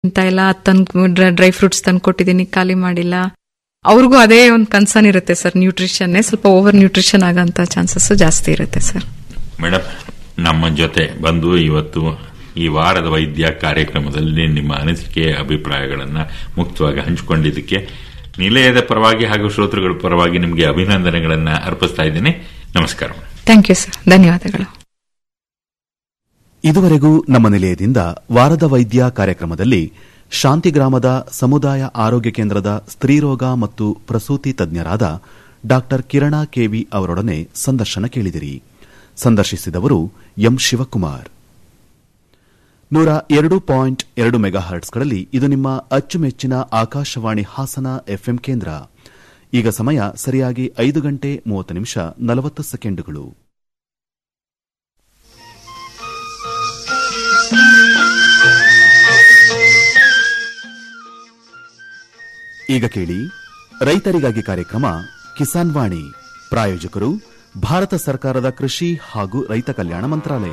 ಅಂತ ಇಲ್ಲ ತನ್ ಡ್ರೈ ಫ್ರೂಟ್ಸ್ ತಂದು ಕೊಟ್ಟಿದ್ದೀನಿ ಖಾಲಿ ಮಾಡಿಲ್ಲ ಅವ್ರಿಗೂ ಅದೇ ಒಂದು ಕನ್ಸರ್ನ್ ಇರುತ್ತೆ ಸರ್ ನ್ಯೂಟ್ರಿಷನ್ ಸ್ವಲ್ಪ ಓವರ್ ನ್ಯೂಟ್ರಿಷನ್ ಆಗಂತ ಚಾನ್ಸಸ್ ಜಾಸ್ತಿ ಇರುತ್ತೆ ಸರ್ ಮೇಡಮ್ ನಮ್ಮ ಜೊತೆ ಬಂದು ಇವತ್ತು ಈ ವಾರದ ವೈದ್ಯ ಕಾರ್ಯಕ್ರಮದಲ್ಲಿ ನಿಮ್ಮ ಅನಿಸಿಕೆ ಅಭಿಪ್ರಾಯಗಳನ್ನು ಮುಕ್ತವಾಗಿ ಹಂಚಿಕೊಂಡಿದ್ದಕ್ಕೆ ನಿಲಯದ ಪರವಾಗಿ ಹಾಗೂ ಶ್ರೋತೃಗಳ ಪರವಾಗಿ ನಿಮಗೆ ಅಭಿನಂದನೆಗಳನ್ನು ಅರ್ಪಿಸ್ತಾ ಇದ್ದೀನಿ ನಮಸ್ಕಾರ ಥ್ಯಾಂಕ್ ಯು ಸರ್ ಧನ್ಯವಾದಗಳು ಇದುವರೆಗೂ ನಮ್ಮ ನಿಲಯದಿಂದ ವಾರದ ವೈದ್ಯ ಕಾರ್ಯಕ್ರಮದಲ್ಲಿ ಶಾಂತಿಗ್ರಾಮದ ಸಮುದಾಯ ಆರೋಗ್ಯ ಕೇಂದ್ರದ ಸ್ತ್ರೀರೋಗ ಮತ್ತು ಪ್ರಸೂತಿ ತಜ್ಞರಾದ ಡಾ ಕಿರಣ ಕೆವಿ ಅವರೊಡನೆ ಸಂದರ್ಶನ ಕೇಳಿದಿರಿ ಸಂದರ್ಶಿಸಿದವರು ಎಂ ಶಿವಕುಮಾರ್ ನೂರ ಎರಡು ಪಾಯಿಂಟ್ ಎರಡು ಮೆಗಾಹರ್ಟ್ಸ್ಗಳಲ್ಲಿ ಇದು ನಿಮ್ಮ ಅಚ್ಚುಮೆಚ್ಚಿನ ಆಕಾಶವಾಣಿ ಹಾಸನ ಎಫ್ಎಂ ಕೇಂದ್ರ ಈಗ ಸಮಯ ಸರಿಯಾಗಿ ಐದು ಗಂಟೆ ಮೂವತ್ತು ನಿಮಿಷ ನಲವತ್ತು ಸೆಕೆಂಡುಗಳು ಈಗ ಕೇಳಿ ರೈತರಿಗಾಗಿ ಕಾರ್ಯಕ್ರಮ ಕಿಸಾನ್ ವಾಣಿ ಪ್ರಾಯೋಜಕರು ಭಾರತ ಸರ್ಕಾರದ ಕೃಷಿ ಹಾಗೂ ರೈತ ಕಲ್ಯಾಣ ಮಂತ್ರಾಲಯ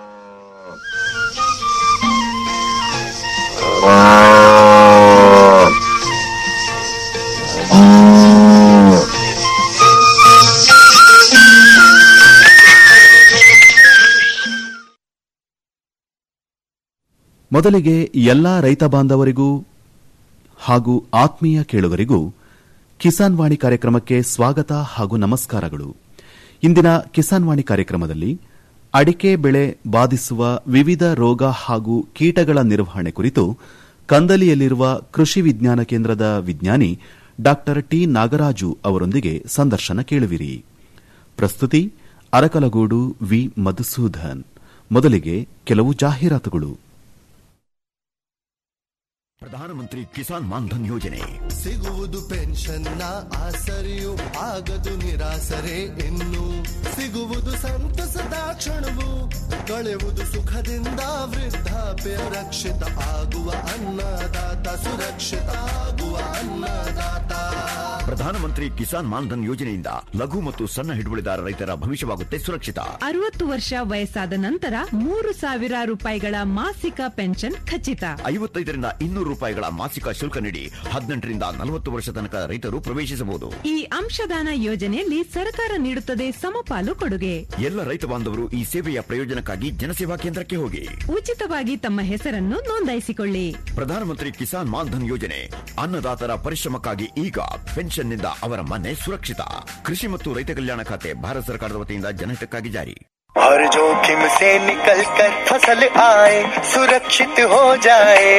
ಮೊದಲಿಗೆ ಎಲ್ಲಾ ರೈತ ಬಾಂಧವರಿಗೂ ಹಾಗೂ ಆತ್ಮೀಯ ಕೇಳುಗರಿಗೂ ಕಿಸಾನ್ ವಾಣಿ ಕಾರ್ಯಕ್ರಮಕ್ಕೆ ಸ್ವಾಗತ ಹಾಗೂ ನಮಸ್ಕಾರಗಳು ಇಂದಿನ ಕಿಸಾನ್ ವಾಣಿ ಕಾರ್ಯಕ್ರಮದಲ್ಲಿ ಅಡಿಕೆ ಬೆಳೆ ಬಾಧಿಸುವ ವಿವಿಧ ರೋಗ ಹಾಗೂ ಕೀಟಗಳ ನಿರ್ವಹಣೆ ಕುರಿತು ಕಂದಲಿಯಲ್ಲಿರುವ ಕೃಷಿ ವಿಜ್ಞಾನ ಕೇಂದ್ರದ ವಿಜ್ಞಾನಿ ಡಾ ಟಿ ನಾಗರಾಜು ಅವರೊಂದಿಗೆ ಸಂದರ್ಶನ ಕೇಳುವಿರಿ ಪ್ರಸ್ತುತಿ ಅರಕಲಗೂಡು ವಿ ಮಧುಸೂದನ್ ಮೊದಲಿಗೆ ಕೆಲವು ಜಾಹೀರಾತುಗಳು ಪ್ರಧಾನಮಂತ್ರಿ ಕಿಸಾನ್ ಮಾನ್ಧನ್ ಯೋಜನೆ ಸಿಗುವುದು ಪೆನ್ಷನ್ನ ಆಸರೆಯು ಆಗದು ನಿರಾಸರೆ ಇನ್ನು ಸಿಗುವುದು ಸಂತಸದ ಕ್ಷಣವು ಕಳೆಯುವುದು ಸುಖದಿಂದ ವೃದ್ಧಾಪ್ಯ ರಕ್ಷಿತ ಆಗುವ ಅನ್ನದಾತ ಸುರಕ್ಷಿತ ಆಗುವ ಅನ್ನದಾತ ಪ್ರಧಾನಮಂತ್ರಿ ಕಿಸಾನ್ ಮಾನ್ಧನ್ ಯೋಜನೆಯಿಂದ ಲಘು ಮತ್ತು ಸಣ್ಣ ಹಿಡುವಳಿದಾರ ರೈತರ ಭವಿಷ್ಯವಾಗುತ್ತೆ ಸುರಕ್ಷಿತ ಅರವತ್ತು ವರ್ಷ ವಯಸ್ಸಾದ ನಂತರ ಮೂರು ಸಾವಿರ ರೂಪಾಯಿಗಳ ಮಾಸಿಕ ಪೆನ್ಷನ್ ಖಚಿತ ಐವತ್ತೈದರಿಂದ ಇನ್ನೂರು ರೂಪಾಯಿಗಳ ಮಾಸಿಕ ಶುಲ್ಕ ನೀಡಿ ಹದಿನೆಂಟರಿಂದ ನಲವತ್ತು ವರ್ಷ ತನಕ ರೈತರು ಪ್ರವೇಶಿಸಬಹುದು ಈ ಅಂಶದಾನ ಯೋಜನೆಯಲ್ಲಿ ಸರ್ಕಾರ ನೀಡುತ್ತದೆ ಸಮಪಾಲು ಕೊಡುಗೆ ಎಲ್ಲ ರೈತ ಬಾಂಧವರು ಈ ಸೇವೆಯ ಪ್ರಯೋಜನಕ್ಕಾಗಿ ಜನಸೇವಾ ಕೇಂದ್ರಕ್ಕೆ ಹೋಗಿ ಉಚಿತವಾಗಿ ತಮ್ಮ ಹೆಸರನ್ನು ನೋಂದಾಯಿಸಿಕೊಳ್ಳಿ ಪ್ರಧಾನಮಂತ್ರಿ ಕಿಸಾನ್ ಮಾನ್ಧನ್ ಯೋಜನೆ ಅನ್ನದಾತರ ಪರಿಶ್ರಮಕ್ಕಾಗಿ ಈಗ ಪೆನ್ಷನ್ನಿಂದ ಅವರ ಮನೆ ಸುರಕ್ಷಿತ ಕೃಷಿ ಮತ್ತು ರೈತ ಕಲ್ಯಾಣ ಖಾತೆ ಭಾರತ ಸರ್ಕಾರದ ವತಿಯಿಂದ ಜನಹಿತಕ್ಕಾಗಿ ಜಾರಿ हर जोखिम से निकल कर फसल आए सुरक्षित हो जाए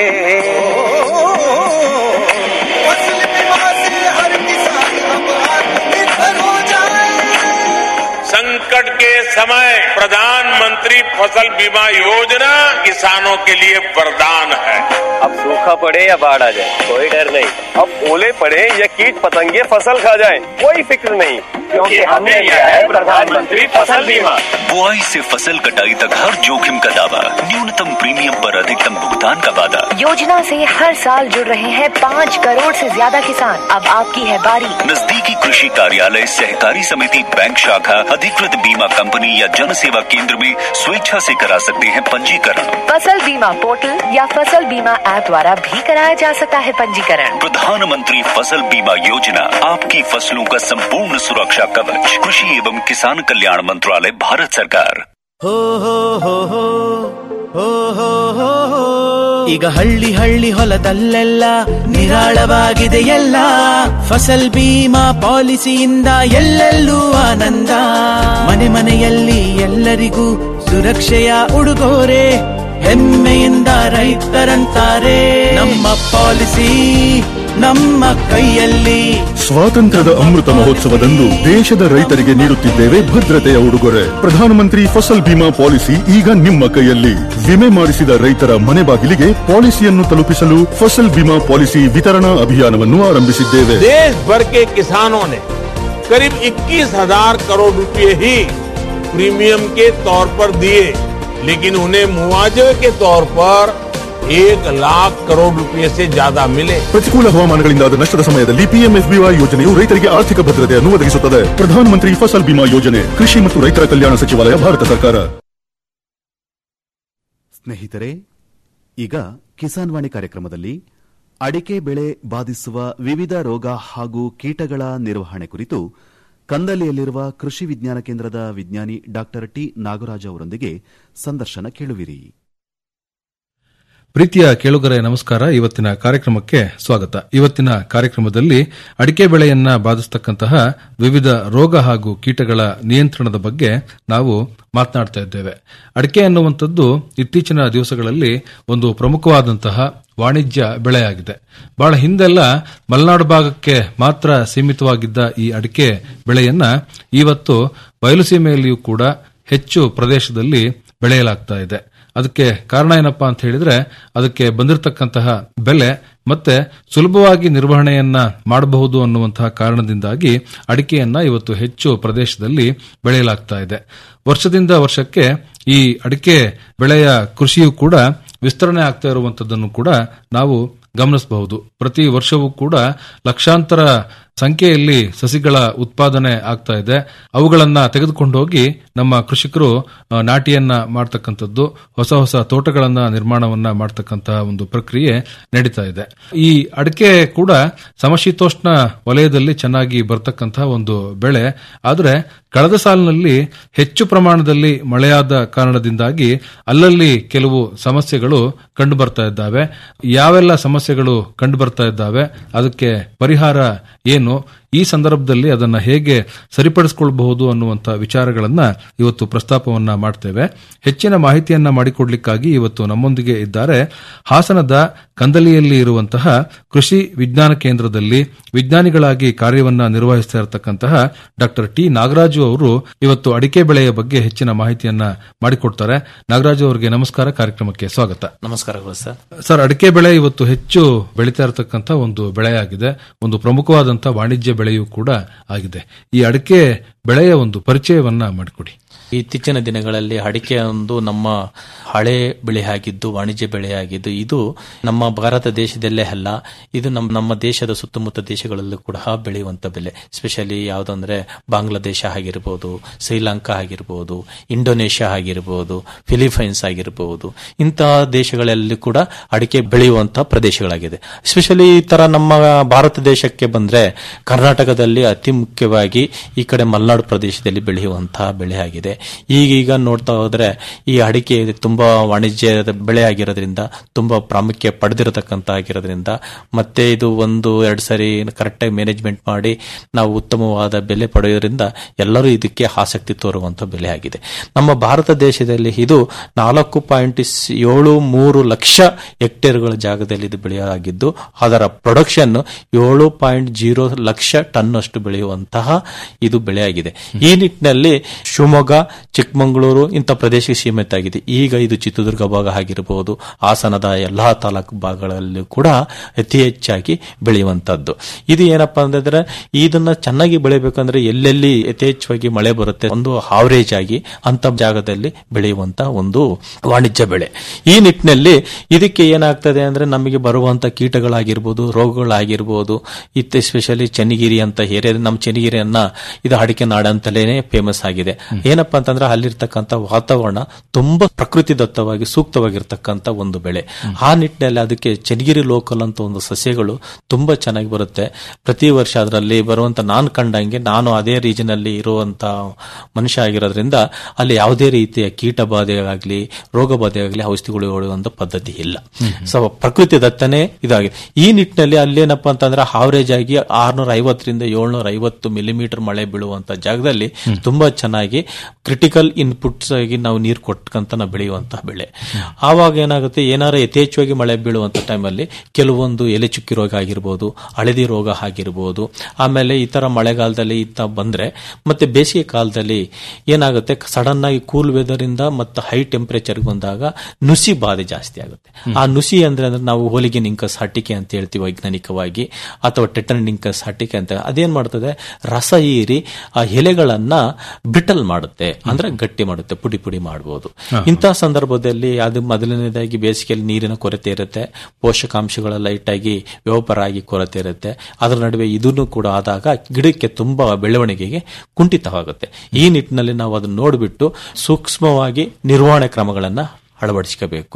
फसल बीमा से हर किसान अब आत्मनिर्भर हो जाए संकट के समय प्रधानमंत्री फसल बीमा योजना किसानों के लिए वरदान है अब सूखा पड़े या बाढ़ आ जाए कोई डर नहीं अब ओले पड़े या कीट पतंगे फसल खा जाए कोई फिक्र नहीं क्योंकि हमने लिया है प्रधानमंत्री फसल बीमा बुआई से फसल कटाई तक हर जोखिम का दावा न्यूनतम प्रीमियम पर अधिकतम भुगतान का वादा योजना से हर साल जुड़ रहे हैं पाँच करोड़ से ज्यादा किसान अब आपकी है बारी नजदीकी कृषि कार्यालय सहकारी समिति बैंक शाखा अधिकृत बीमा कंपनी या जन सेवा केंद्र में स्वेच्छा से करा सकते हैं पंजीकरण फसल बीमा पोर्टल या फसल बीमा ऐप द्वारा भी कराया जा सकता है पंजीकरण प्रधानमंत्री फसल बीमा योजना आपकी फसलों का संपूर्ण सुरक्षा कवच कृषि एवं किसान कल्याण मंत्रालय भारत सरकार ಹೋ ಹೋ ಹೋ ಹೋ ಹೋ ಹೋ ಹೋ ಹೋ. ಈಗ ಹಳ್ಳಿ ಹಳ್ಳಿ ಹೊಲದಲ್ಲೆಲ್ಲ ನಿರಾಳವಾಗಿದೆ ಎಲ್ಲ ಫಸಲ್ ಬೀಮಾ ಪಾಲಿಸಿಯಿಂದ ಎಲ್ಲೆಲ್ಲೂ ಆನಂದ ಮನೆ ಮನೆಯಲ್ಲಿ ಎಲ್ಲರಿಗೂ ಸುರಕ್ಷೆಯ ಉಡುಗೊರೆ ಹೆಮ್ಮೆಯಿಂದ ರೈತರಂತಾರೆ ನಮ್ಮ ಪಾಲಿಸಿ ನಮ್ಮ ಕೈಯಲ್ಲಿ ಸ್ವಾತಂತ್ರ್ಯದ ಅಮೃತ ಮಹೋತ್ಸವದಂದು ದೇಶದ ರೈತರಿಗೆ ನೀಡುತ್ತಿದ್ದೇವೆ ಭದ್ರತೆಯ ಉಡುಗೊರೆ ಪ್ರಧಾನಮಂತ್ರಿ ಫಸಲ್ ಬಿಮಾ ಪಾಲಿಸಿ ಈಗ ನಿಮ್ಮ ಕೈಯಲ್ಲಿ ವಿಮೆ ಮಾಡಿಸಿದ ರೈತರ ಮನೆ ಬಾಗಿಲಿಗೆ ಪಾಲಿಸಿಯನ್ನು ತಲುಪಿಸಲು ಫಸಲ್ ಬಿಮಾ ಪಾಲಿಸಿ ವಿತರಣಾ ಅಭಿಯಾನವನ್ನು ಆರಂಭಿಸಿದ್ದೇವೆ देश भर के किसानों ने करीब 21,000 करोड़ रुपए ही प्रीमियम के तौर पर दिए लेकिन उन्हें मुआवजे के तौर पर एक लाख करोड़ रुपए से ज्यादा मिले ಪ್ರತಿಕೂಲ ಹವಾಮಾನಗಳಿಂದಾದ ನಷ್ಟದ ಸಮಯದಲ್ಲಿ ಪಿಎಂಎಫ್ಬಿವೈ ಯೋಜನೆಯು ರೈತರಿಗೆ ಆರ್ಥಿಕ ಭದ್ರತೆಯನ್ನು ಒದಗಿಸುತ್ತದೆ ಪ್ರಧಾನಮಂತ್ರಿ ಫಸಲ್ ಬಿಮಾ ಯೋಜನೆ ಕೃಷಿ ಮತ್ತು ರೈತರ ಕಲ್ಯಾಣ ಸಚಿವಾಲಯ ಭಾರತ ಸರ್ಕಾರ ಸ್ನೇಹಿತರೆ ಈಗ ಕಿಸಾನ್ ವಾಣಿ ಕಾರ್ಯಕ್ರಮದಲ್ಲಿ ಅಡಿಕೆ ಬೆಳೆ ಬಾಧಿಸುವ ವಿವಿಧ ರೋಗ ಹಾಗೂ ಕೀಟಗಳ ನಿರ್ವಹಣೆ ಕುರಿತು ಕಂದಲಿಯಲ್ಲಿರುವ ಕೃಷಿ ವಿಜ್ಞಾನ ಕೇಂದ್ರದ ವಿಜ್ಞಾನಿ ಡಾ ಟಿ ನಾಗರಾಜ್ ಅವರೊಂದಿಗೆ ಸಂದರ್ಶನ ಕೇಳುವಿರಿ ಪ್ರೀತಿಯ ಕೇಳುಗರೆ ನಮಸ್ಕಾರ ಇವತ್ತಿನ ಕಾರ್ಯಕ್ರಮಕ್ಕೆ ಸ್ವಾಗತ ಇವತ್ತಿನ ಕಾರ್ಯಕ್ರಮದಲ್ಲಿ ಅಡಿಕೆ ಬೆಳೆಯನ್ನ ಬಾಧಿಸತಕ್ಕಂತಹ ವಿವಿಧ ರೋಗ ಹಾಗೂ ಕೀಟಗಳ ನಿಯಂತ್ರಣದ ಬಗ್ಗೆ ನಾವು ಮಾತನಾಡ್ತಾ ಇದ್ದೇವೆ ಅಡಿಕೆ ಅನ್ನುವಂಥದ್ದು ಇತ್ತೀಚಿನ ದಿವಸಗಳಲ್ಲಿ ಒಂದು ಪ್ರಮುಖವಾದಂತಹ ವಾಣಿಜ್ಯ ಬೆಳೆಯಾಗಿದೆ ಬಹಳ ಹಿಂದೆಲ್ಲ ಮಲೆನಾಡು ಭಾಗಕ್ಕೆ ಮಾತ್ರ ಸೀಮಿತವಾಗಿದ್ದ ಈ ಅಡಿಕೆ ಬೆಳೆಯನ್ನ ಇವತ್ತು ಬಯಲುಸೀಮೆಯಲ್ಲಿಯೂ ಕೂಡ ಹೆಚ್ಚು ಪ್ರದೇಶದಲ್ಲಿ ಬೆಳೆಯಲಾಗ್ತಾ ಇದೆ ಅದಕ್ಕೆ ಕಾರಣ ಏನಪ್ಪಾ ಅಂತ ಹೇಳಿದ್ರೆ ಅದಕ್ಕೆ ಬಂದಿರತಕ್ಕಂತಹ ಬೆಲೆ ಮತ್ತೆ ಸುಲಭವಾಗಿ ನಿರ್ವಹಣೆಯನ್ನ ಮಾಡಬಹುದು ಅನ್ನುವಂತಹ ಕಾರಣದಿಂದಾಗಿ ಅಡಿಕೆಯನ್ನ ಇವತ್ತು ಹೆಚ್ಚು ಪ್ರದೇಶದಲ್ಲಿ ಬೆಳೆಯಲಾಗ್ತಾ ಇದೆ ವರ್ಷದಿಂದ ವರ್ಷಕ್ಕೆ ಈ ಅಡಿಕೆ ಬೆಳೆಯ ಕೃಷಿಯು ಕೂಡ ವಿಸ್ತರಣೆ ಆಗ್ತಾ ಇರುವಂತದ್ದನ್ನು ಕೂಡ ನಾವು ಗಮನಿಸಬಹುದು ಪ್ರತಿ ವರ್ಷವೂ ಕೂಡ ಲಕ್ಷಾಂತರ ಸಂಖ್ಯೆಯಲ್ಲಿ ಸಸಿಗಳ ಉತ್ಪಾದನೆ ಆಗ್ತಾ ಇದೆ ಅವುಗಳನ್ನ ತೆಗೆದುಕೊಂಡು ಹೋಗಿ ನಮ್ಮ ಕೃಷಿಕರು ಆ, ನಾಟಿಯನ್ನ ಮಾಡ್ತಕ್ಕಂಥದ್ದು ಹೊಸ ಹೊಸ ತೋಟಗಳನ್ನ ನಿರ್ಮಾಣವನ್ನ ಮಾಡ್ತಕ್ಕಂತಹ ಒಂದು ಪ್ರಕ್ರಿಯೆ ನಡೀತಾ ಇದೆ ಈ ಅಡಿಕೆ ಕೂಡ ಸಮಶೀತೋಷ್ಣ ವಲಯದಲ್ಲಿ ಚೆನ್ನಾಗಿ ಬರ್ತಕ್ಕಂತಹ ಒಂದು ಬೆಳೆ ಆದರೆ ಕಳೆದ ಸಾಲಿನಲ್ಲಿ ಹೆಚ್ಚು ಪ್ರಮಾಣದಲ್ಲಿ ಮಳೆಯಾದ ಕಾರಣದಿಂದಾಗಿ ಅಲ್ಲಲ್ಲಿ ಕೆಲವು ಸಮಸ್ಯೆಗಳು ಕಂಡು ಬರ್ತಾ ಇದ್ದಾವೆ ಯಾವೆಲ್ಲ ಸಮಸ್ಯೆಗಳು ಕಂಡು ಬರ್ತಾ ಇದ್ದಾವೆ ಅದಕ್ಕೆ ಪರಿಹಾರ ಏನು ಈ ಸಂದರ್ಭದಲ್ಲಿ ಅದನ್ನ ಹೇಗೆ ಸರಿಪಡಿಸಿಕೊಳ್ಳಬಹುದು ಅನ್ನುವಂಥ ವಿಚಾರಗಳನ್ನ ಇವತ್ತು ಪ್ರಸ್ತಾಪವನ್ನ ಮಾಡ್ತೇವೆ ಹೆಚ್ಚಿನ ಮಾಹಿತಿಯನ್ನ ಮಾಡಿಕೊಡ್ಲಿಕ್ಕಾಗಿ ಇವತ್ತು ನಮ್ಮೊಂದಿಗೆ ಇದ್ದಾರೆ ಹಾಸನದ ಕಂದಲಿಯಲ್ಲಿ ಇರುವಂತಹ ಕೃಷಿ ವಿಜ್ಞಾನ ಕೇಂದ್ರದಲ್ಲಿ ವಿಜ್ಞಾನಿಗಳಾಗಿ ಕಾರ್ಯವನ್ನ ನಿರ್ವಹಿಸ್ತಾ ಇರತಕ್ಕಂತಹ ಡಾಕ್ಟರ್ ಟಿ ನಾಗರಾಜು ಅವರು ಇವತ್ತು ಅಡಿಕೆ ಬೆಳೆಯ ಬಗ್ಗೆ ಹೆಚ್ಚಿನ ಮಾಹಿತಿಯನ್ನ ಮಾಡಿಕೊಡ್ತಾರೆ ನಾಗರಾಜು ಅವರಿಗೆ ನಮಸ್ಕಾರ ಕಾರ್ಯಕ್ರಮಕ್ಕೆ ಸ್ವಾಗತ ನಮಸ್ಕಾರಗಳು ಸರ್ ಸರ್ ಅಡಿಕೆ ಬೆಳೆ ಇವತ್ತು ಹೆಚ್ಚು ಬೆಳೀತಾ ಇರತಕ್ಕಂತ ಒಂದು ಬೆಳೆಯಾಗಿದೆ ಒಂದು ಪ್ರಮುಖವಾದಂತಹ ವಾಣಿಜ್ಯ ಬೆಳೆಯೂ ಕೂಡ ಆಗಿದೆ ಈ ಅಡಿಕೆ ಬೆಳೆಯ ಒಂದು ಪರಿಚಯವನ್ನ ಮಾಡಿಕೊಡಿ ಇತ್ತೀಚಿನ ದಿನಗಳಲ್ಲಿ ಅಡಿಕೆ ಒಂದು ನಮ್ಮ ಹಳೆ ಬೆಳೆಯಾಗಿದ್ದು ವಾಣಿಜ್ಯ ಬೆಳೆಯಾಗಿದ್ದು ಇದು ನಮ್ಮ ಭಾರತ ದೇಶದಲ್ಲೇ ಅಲ್ಲ ಇದು ನಮ್ಮ ನಮ್ಮ ದೇಶದ ಸುತ್ತಮುತ್ತ ದೇಶಗಳಲ್ಲೂ ಕೂಡ ಬೆಳೆಯುವಂತ ಬೆಲೆ ಸ್ಪೆಷಲಿ ಯಾವುದಂದ್ರೆ ಬಾಂಗ್ಲಾದೇಶ ಆಗಿರ್ಬೋದು ಶ್ರೀಲಂಕಾ ಆಗಿರ್ಬೋದು ಇಂಡೋನೇಷ್ಯಾ ಆಗಿರ್ಬೋದು ಫಿಲಿಪೈನ್ಸ್ ಆಗಿರ್ಬೋದು ಇಂತಹ ದೇಶಗಳಲ್ಲಿ ಕೂಡ ಅಡಿಕೆ ಬೆಳೆಯುವಂತಹ ಪ್ರದೇಶಗಳಾಗಿದೆ ಸ್ಪೆಷಲಿ ಈ ತರ ನಮ್ಮ ಭಾರತ ದೇಶಕ್ಕೆ ಬಂದ್ರೆ ಕರ್ನಾಟಕದಲ್ಲಿ ಅತಿ ಮುಖ್ಯವಾಗಿ ಈ ಕಡೆ ಮಲೆನಾಡು ಪ್ರದೇಶದಲ್ಲಿ ಬೆಳೆಯುವಂತಹ ಬೆಳೆ ಆಗಿದೆ ಈಗೀಗ ನೋಡ್ತಾ ಹೋದ್ರೆ ಈ ಅಡಿಕೆ ತುಂಬಾ ವಾಣಿಜ್ಯದ ಬೆಳೆ ಆಗಿರೋದ್ರಿಂದ ತುಂಬಾ ಪ್ರಾಮುಖ್ಯ ಪಡೆದಿರತಕ್ಕಂತ ಆಗಿರೋದ್ರಿಂದ ಮತ್ತೆ ಇದು ಒಂದು ಎರಡು ಸರಿ ಕರೆಕ್ಟಾಗಿ ಮ್ಯಾನೇಜ್ಮೆಂಟ್ ಮಾಡಿ ನಾವು ಉತ್ತಮವಾದ ಬೆಲೆ ಪಡೆಯೋದ್ರಿಂದ ಎಲ್ಲರೂ ಇದಕ್ಕೆ ಆಸಕ್ತಿ ತೋರುವಂತ ಬೆಲೆ ಆಗಿದೆ ನಮ್ಮ ಭಾರತ ದೇಶದಲ್ಲಿ ಇದು ನಾಲ್ಕು ಪಾಯಿಂಟ್ ಏಳು ಮೂರು ಲಕ್ಷ ಹೆಕ್ಟೇರ್ಗಳ ಜಾಗದಲ್ಲಿ ಇದು ಬೆಳೆಯಾಗಿದ್ದು ಅದರ ಪ್ರೊಡಕ್ಷನ್ ಏಳು ಪಾಯಿಂಟ್ ಜೀರೋ ಲಕ್ಷ ಟನ್ ಅಷ್ಟು ಬೆಳೆಯುವಂತಹ ಇದು ಬೆಳೆಯಾಗಿದೆ ಈ ನಿಟ್ಟಿನಲ್ಲಿ ಶಿವಮೊಗ್ಗ ಚಿಕ್ಕಮಗಳೂರು ಇಂಥ ಪ್ರದೇಶಕ್ಕೆ ಸೀಮಿತ ಆಗಿದೆ ಈಗ ಇದು ಚಿತ್ರದುರ್ಗ ಭಾಗ ಆಗಿರಬಹುದು ಹಾಸನದ ಎಲ್ಲಾ ತಾಲೂಕು ಭಾಗಗಳಲ್ಲೂ ಕೂಡ ಅತಿ ಹೆಚ್ಚಾಗಿ ಬೆಳೆಯುವಂತದ್ದು ಇದು ಏನಪ್ಪಾ ಅಂತಂದ್ರೆ ಇದನ್ನ ಚೆನ್ನಾಗಿ ಬೆಳಿಬೇಕಂದ್ರೆ ಎಲ್ಲೆಲ್ಲಿ ಯಥೇಚ್ಛವಾಗಿ ಮಳೆ ಬರುತ್ತೆ ಒಂದು ಆವರೇಜ್ ಆಗಿ ಅಂತ ಜಾಗದಲ್ಲಿ ಬೆಳೆಯುವಂತ ಒಂದು ವಾಣಿಜ್ಯ ಬೆಳೆ ಈ ನಿಟ್ಟಿನಲ್ಲಿ ಇದಕ್ಕೆ ಏನಾಗ್ತದೆ ಅಂದ್ರೆ ನಮಗೆ ಬರುವಂತ ಕೀಟಗಳಾಗಿರ್ಬೋದು ರೋಗಗಳಾಗಿರ್ಬೋದು ಇತ್ತೆ ಸ್ಪೆಷಲಿ ಚೆನ್ನಗಿರಿ ಅಂತ ಏರಿಯಾ ನಮ್ಮ ಚೆನ್ನಗಿರಿಯನ್ನ ಇದು ಅಡಿಕೆ ನಾಡಂತಲೇ ಫೇಮಸ್ ಆಗಿದೆ ಏನಪ್ಪಾ ಅಂತಂದ್ರೆ ಅಲ್ಲಿರ್ತಕ್ಕಂಥ ವಾತಾವರಣ ತುಂಬಾ ಪ್ರಕೃತಿ ದತ್ತವಾಗಿ ಸೂಕ್ತವಾಗಿರ್ತಕ್ಕಂಥ ಒಂದು ಬೆಳೆ ಆ ನಿಟ್ಟಿನಲ್ಲಿ ಅದಕ್ಕೆ ಚೆನ್ನಗಿರಿ ಲೋಕಲ್ ಅಂತ ಒಂದು ಸಸ್ಯಗಳು ತುಂಬಾ ಚೆನ್ನಾಗಿ ಬರುತ್ತೆ ಪ್ರತಿ ವರ್ಷ ಅದರಲ್ಲಿ ಬರುವಂತ ನಾನು ಕಂಡಂಗೆ ನಾನು ಅದೇ ರೀಜನ್ ಅಲ್ಲಿ ಇರುವಂತ ಮನುಷ್ಯ ಆಗಿರೋದ್ರಿಂದ ಅಲ್ಲಿ ಯಾವುದೇ ರೀತಿಯ ಕೀಟ ಬಾಧೆಗಾಗ್ಲಿ ರೋಗ ಬಾಧೆಗಾಗ್ಲಿ ಔಷಧಿಗಳು ಹೊಡೆಯುವಂತ ಪದ್ಧತಿ ಇಲ್ಲ ಸೊ ಪ್ರಕೃತಿ ದತ್ತನೇ ಇದಾಗಿದೆ ಈ ನಿಟ್ಟಿನಲ್ಲಿ ಅಲ್ಲೇನಪ್ಪ ಅಂತಂದ್ರೆ ಆವರೇಜ್ ಆಗಿ ಆರ್ನೂರ ಐವತ್ತರಿಂದ ಏಳ್ನೂರ ಐವತ್ತು ಮಿಲಿಮೀಟರ್ ಮಳೆ ಬೀಳುವಂತ ಜಾಗದಲ್ಲಿ ತುಂಬಾ ಚೆನ್ನಾಗಿ ಕ್ರಿಟಿಕಲ್ ಇನ್ಪುಟ್ಸ್ ಆಗಿ ನಾವು ನೀರು ಕೊಟ್ಕಂತ ನಾವು ಬೆಳೆಯುವಂತಹ ಬೆಳೆ ಆವಾಗ ಏನಾಗುತ್ತೆ ಏನಾರ ಯಥೇಚ್ಛವಾಗಿ ಮಳೆ ಬೀಳುವಂತ ಟೈಮಲ್ಲಿ ಕೆಲವೊಂದು ಎಲೆ ಚುಕ್ಕಿ ರೋಗ ಆಗಿರ್ಬೋದು ಹಳದಿ ರೋಗ ಆಗಿರ್ಬೋದು ಆಮೇಲೆ ಈ ತರ ಮಳೆಗಾಲದಲ್ಲಿ ಇತ್ತ ಬಂದ್ರೆ ಮತ್ತೆ ಬೇಸಿಗೆ ಕಾಲದಲ್ಲಿ ಏನಾಗುತ್ತೆ ಸಡನ್ ಆಗಿ ಕೂಲ್ ವೆದರ್ ಇಂದ ಮತ್ತೆ ಹೈ ಟೆಂಪರೇಚರ್ ಬಂದಾಗ ನುಸಿ ಬಾಧೆ ಜಾಸ್ತಿ ಆಗುತ್ತೆ ಆ ನುಸಿ ಅಂದ್ರೆ ಅಂದ್ರೆ ನಾವು ಹೋಲಿಗೆ ನಿಂಕಸ್ ಹಟ್ಟಿಕೆ ಅಂತ ಹೇಳ್ತೀವಿ ವೈಜ್ಞಾನಿಕವಾಗಿ ಅಥವಾ ಟೆಟನ್ ನಿಂಕಸ್ ಹಟ್ಟಿಕೆ ಅಂತ ಅದೇನ್ ಮಾಡ್ತದೆ ರಸ ಹೀರಿ ಆ ಎಲೆಗಳನ್ನ ಬ್ರಿಟಲ್ ಮಾಡುತ್ತೆ ಅಂದ್ರೆ ಗಟ್ಟಿ ಮಾಡುತ್ತೆ ಪುಡಿ ಪುಡಿ ಮಾಡಬಹುದು ಇಂತಹ ಸಂದರ್ಭದಲ್ಲಿ ಅದು ಮೊದಲನೇದಾಗಿ ಬೇಸಿಗೆಯಲ್ಲಿ ನೀರಿನ ಕೊರತೆ ಇರುತ್ತೆ ಪೋಷಕಾಂಶಗಳ ಲೈಟ್ ಆಗಿ ವ್ಯವಪಾರ ಆಗಿ ಕೊರತೆ ಇರುತ್ತೆ ಅದರ ನಡುವೆ ಇದನ್ನು ಕೂಡ ಆದಾಗ ಗಿಡಕ್ಕೆ ತುಂಬಾ ಬೆಳವಣಿಗೆಗೆ ಕುಂಠಿತವಾಗುತ್ತೆ ಈ ನಿಟ್ಟಿನಲ್ಲಿ ನಾವು ಅದನ್ನು ನೋಡಿಬಿಟ್ಟು ಸೂಕ್ಷ್ಮವಾಗಿ ನಿರ್ವಹಣೆ ಕ್ರಮಗಳನ್ನ ಅಳವಡಿಸಿಕಬೇಕು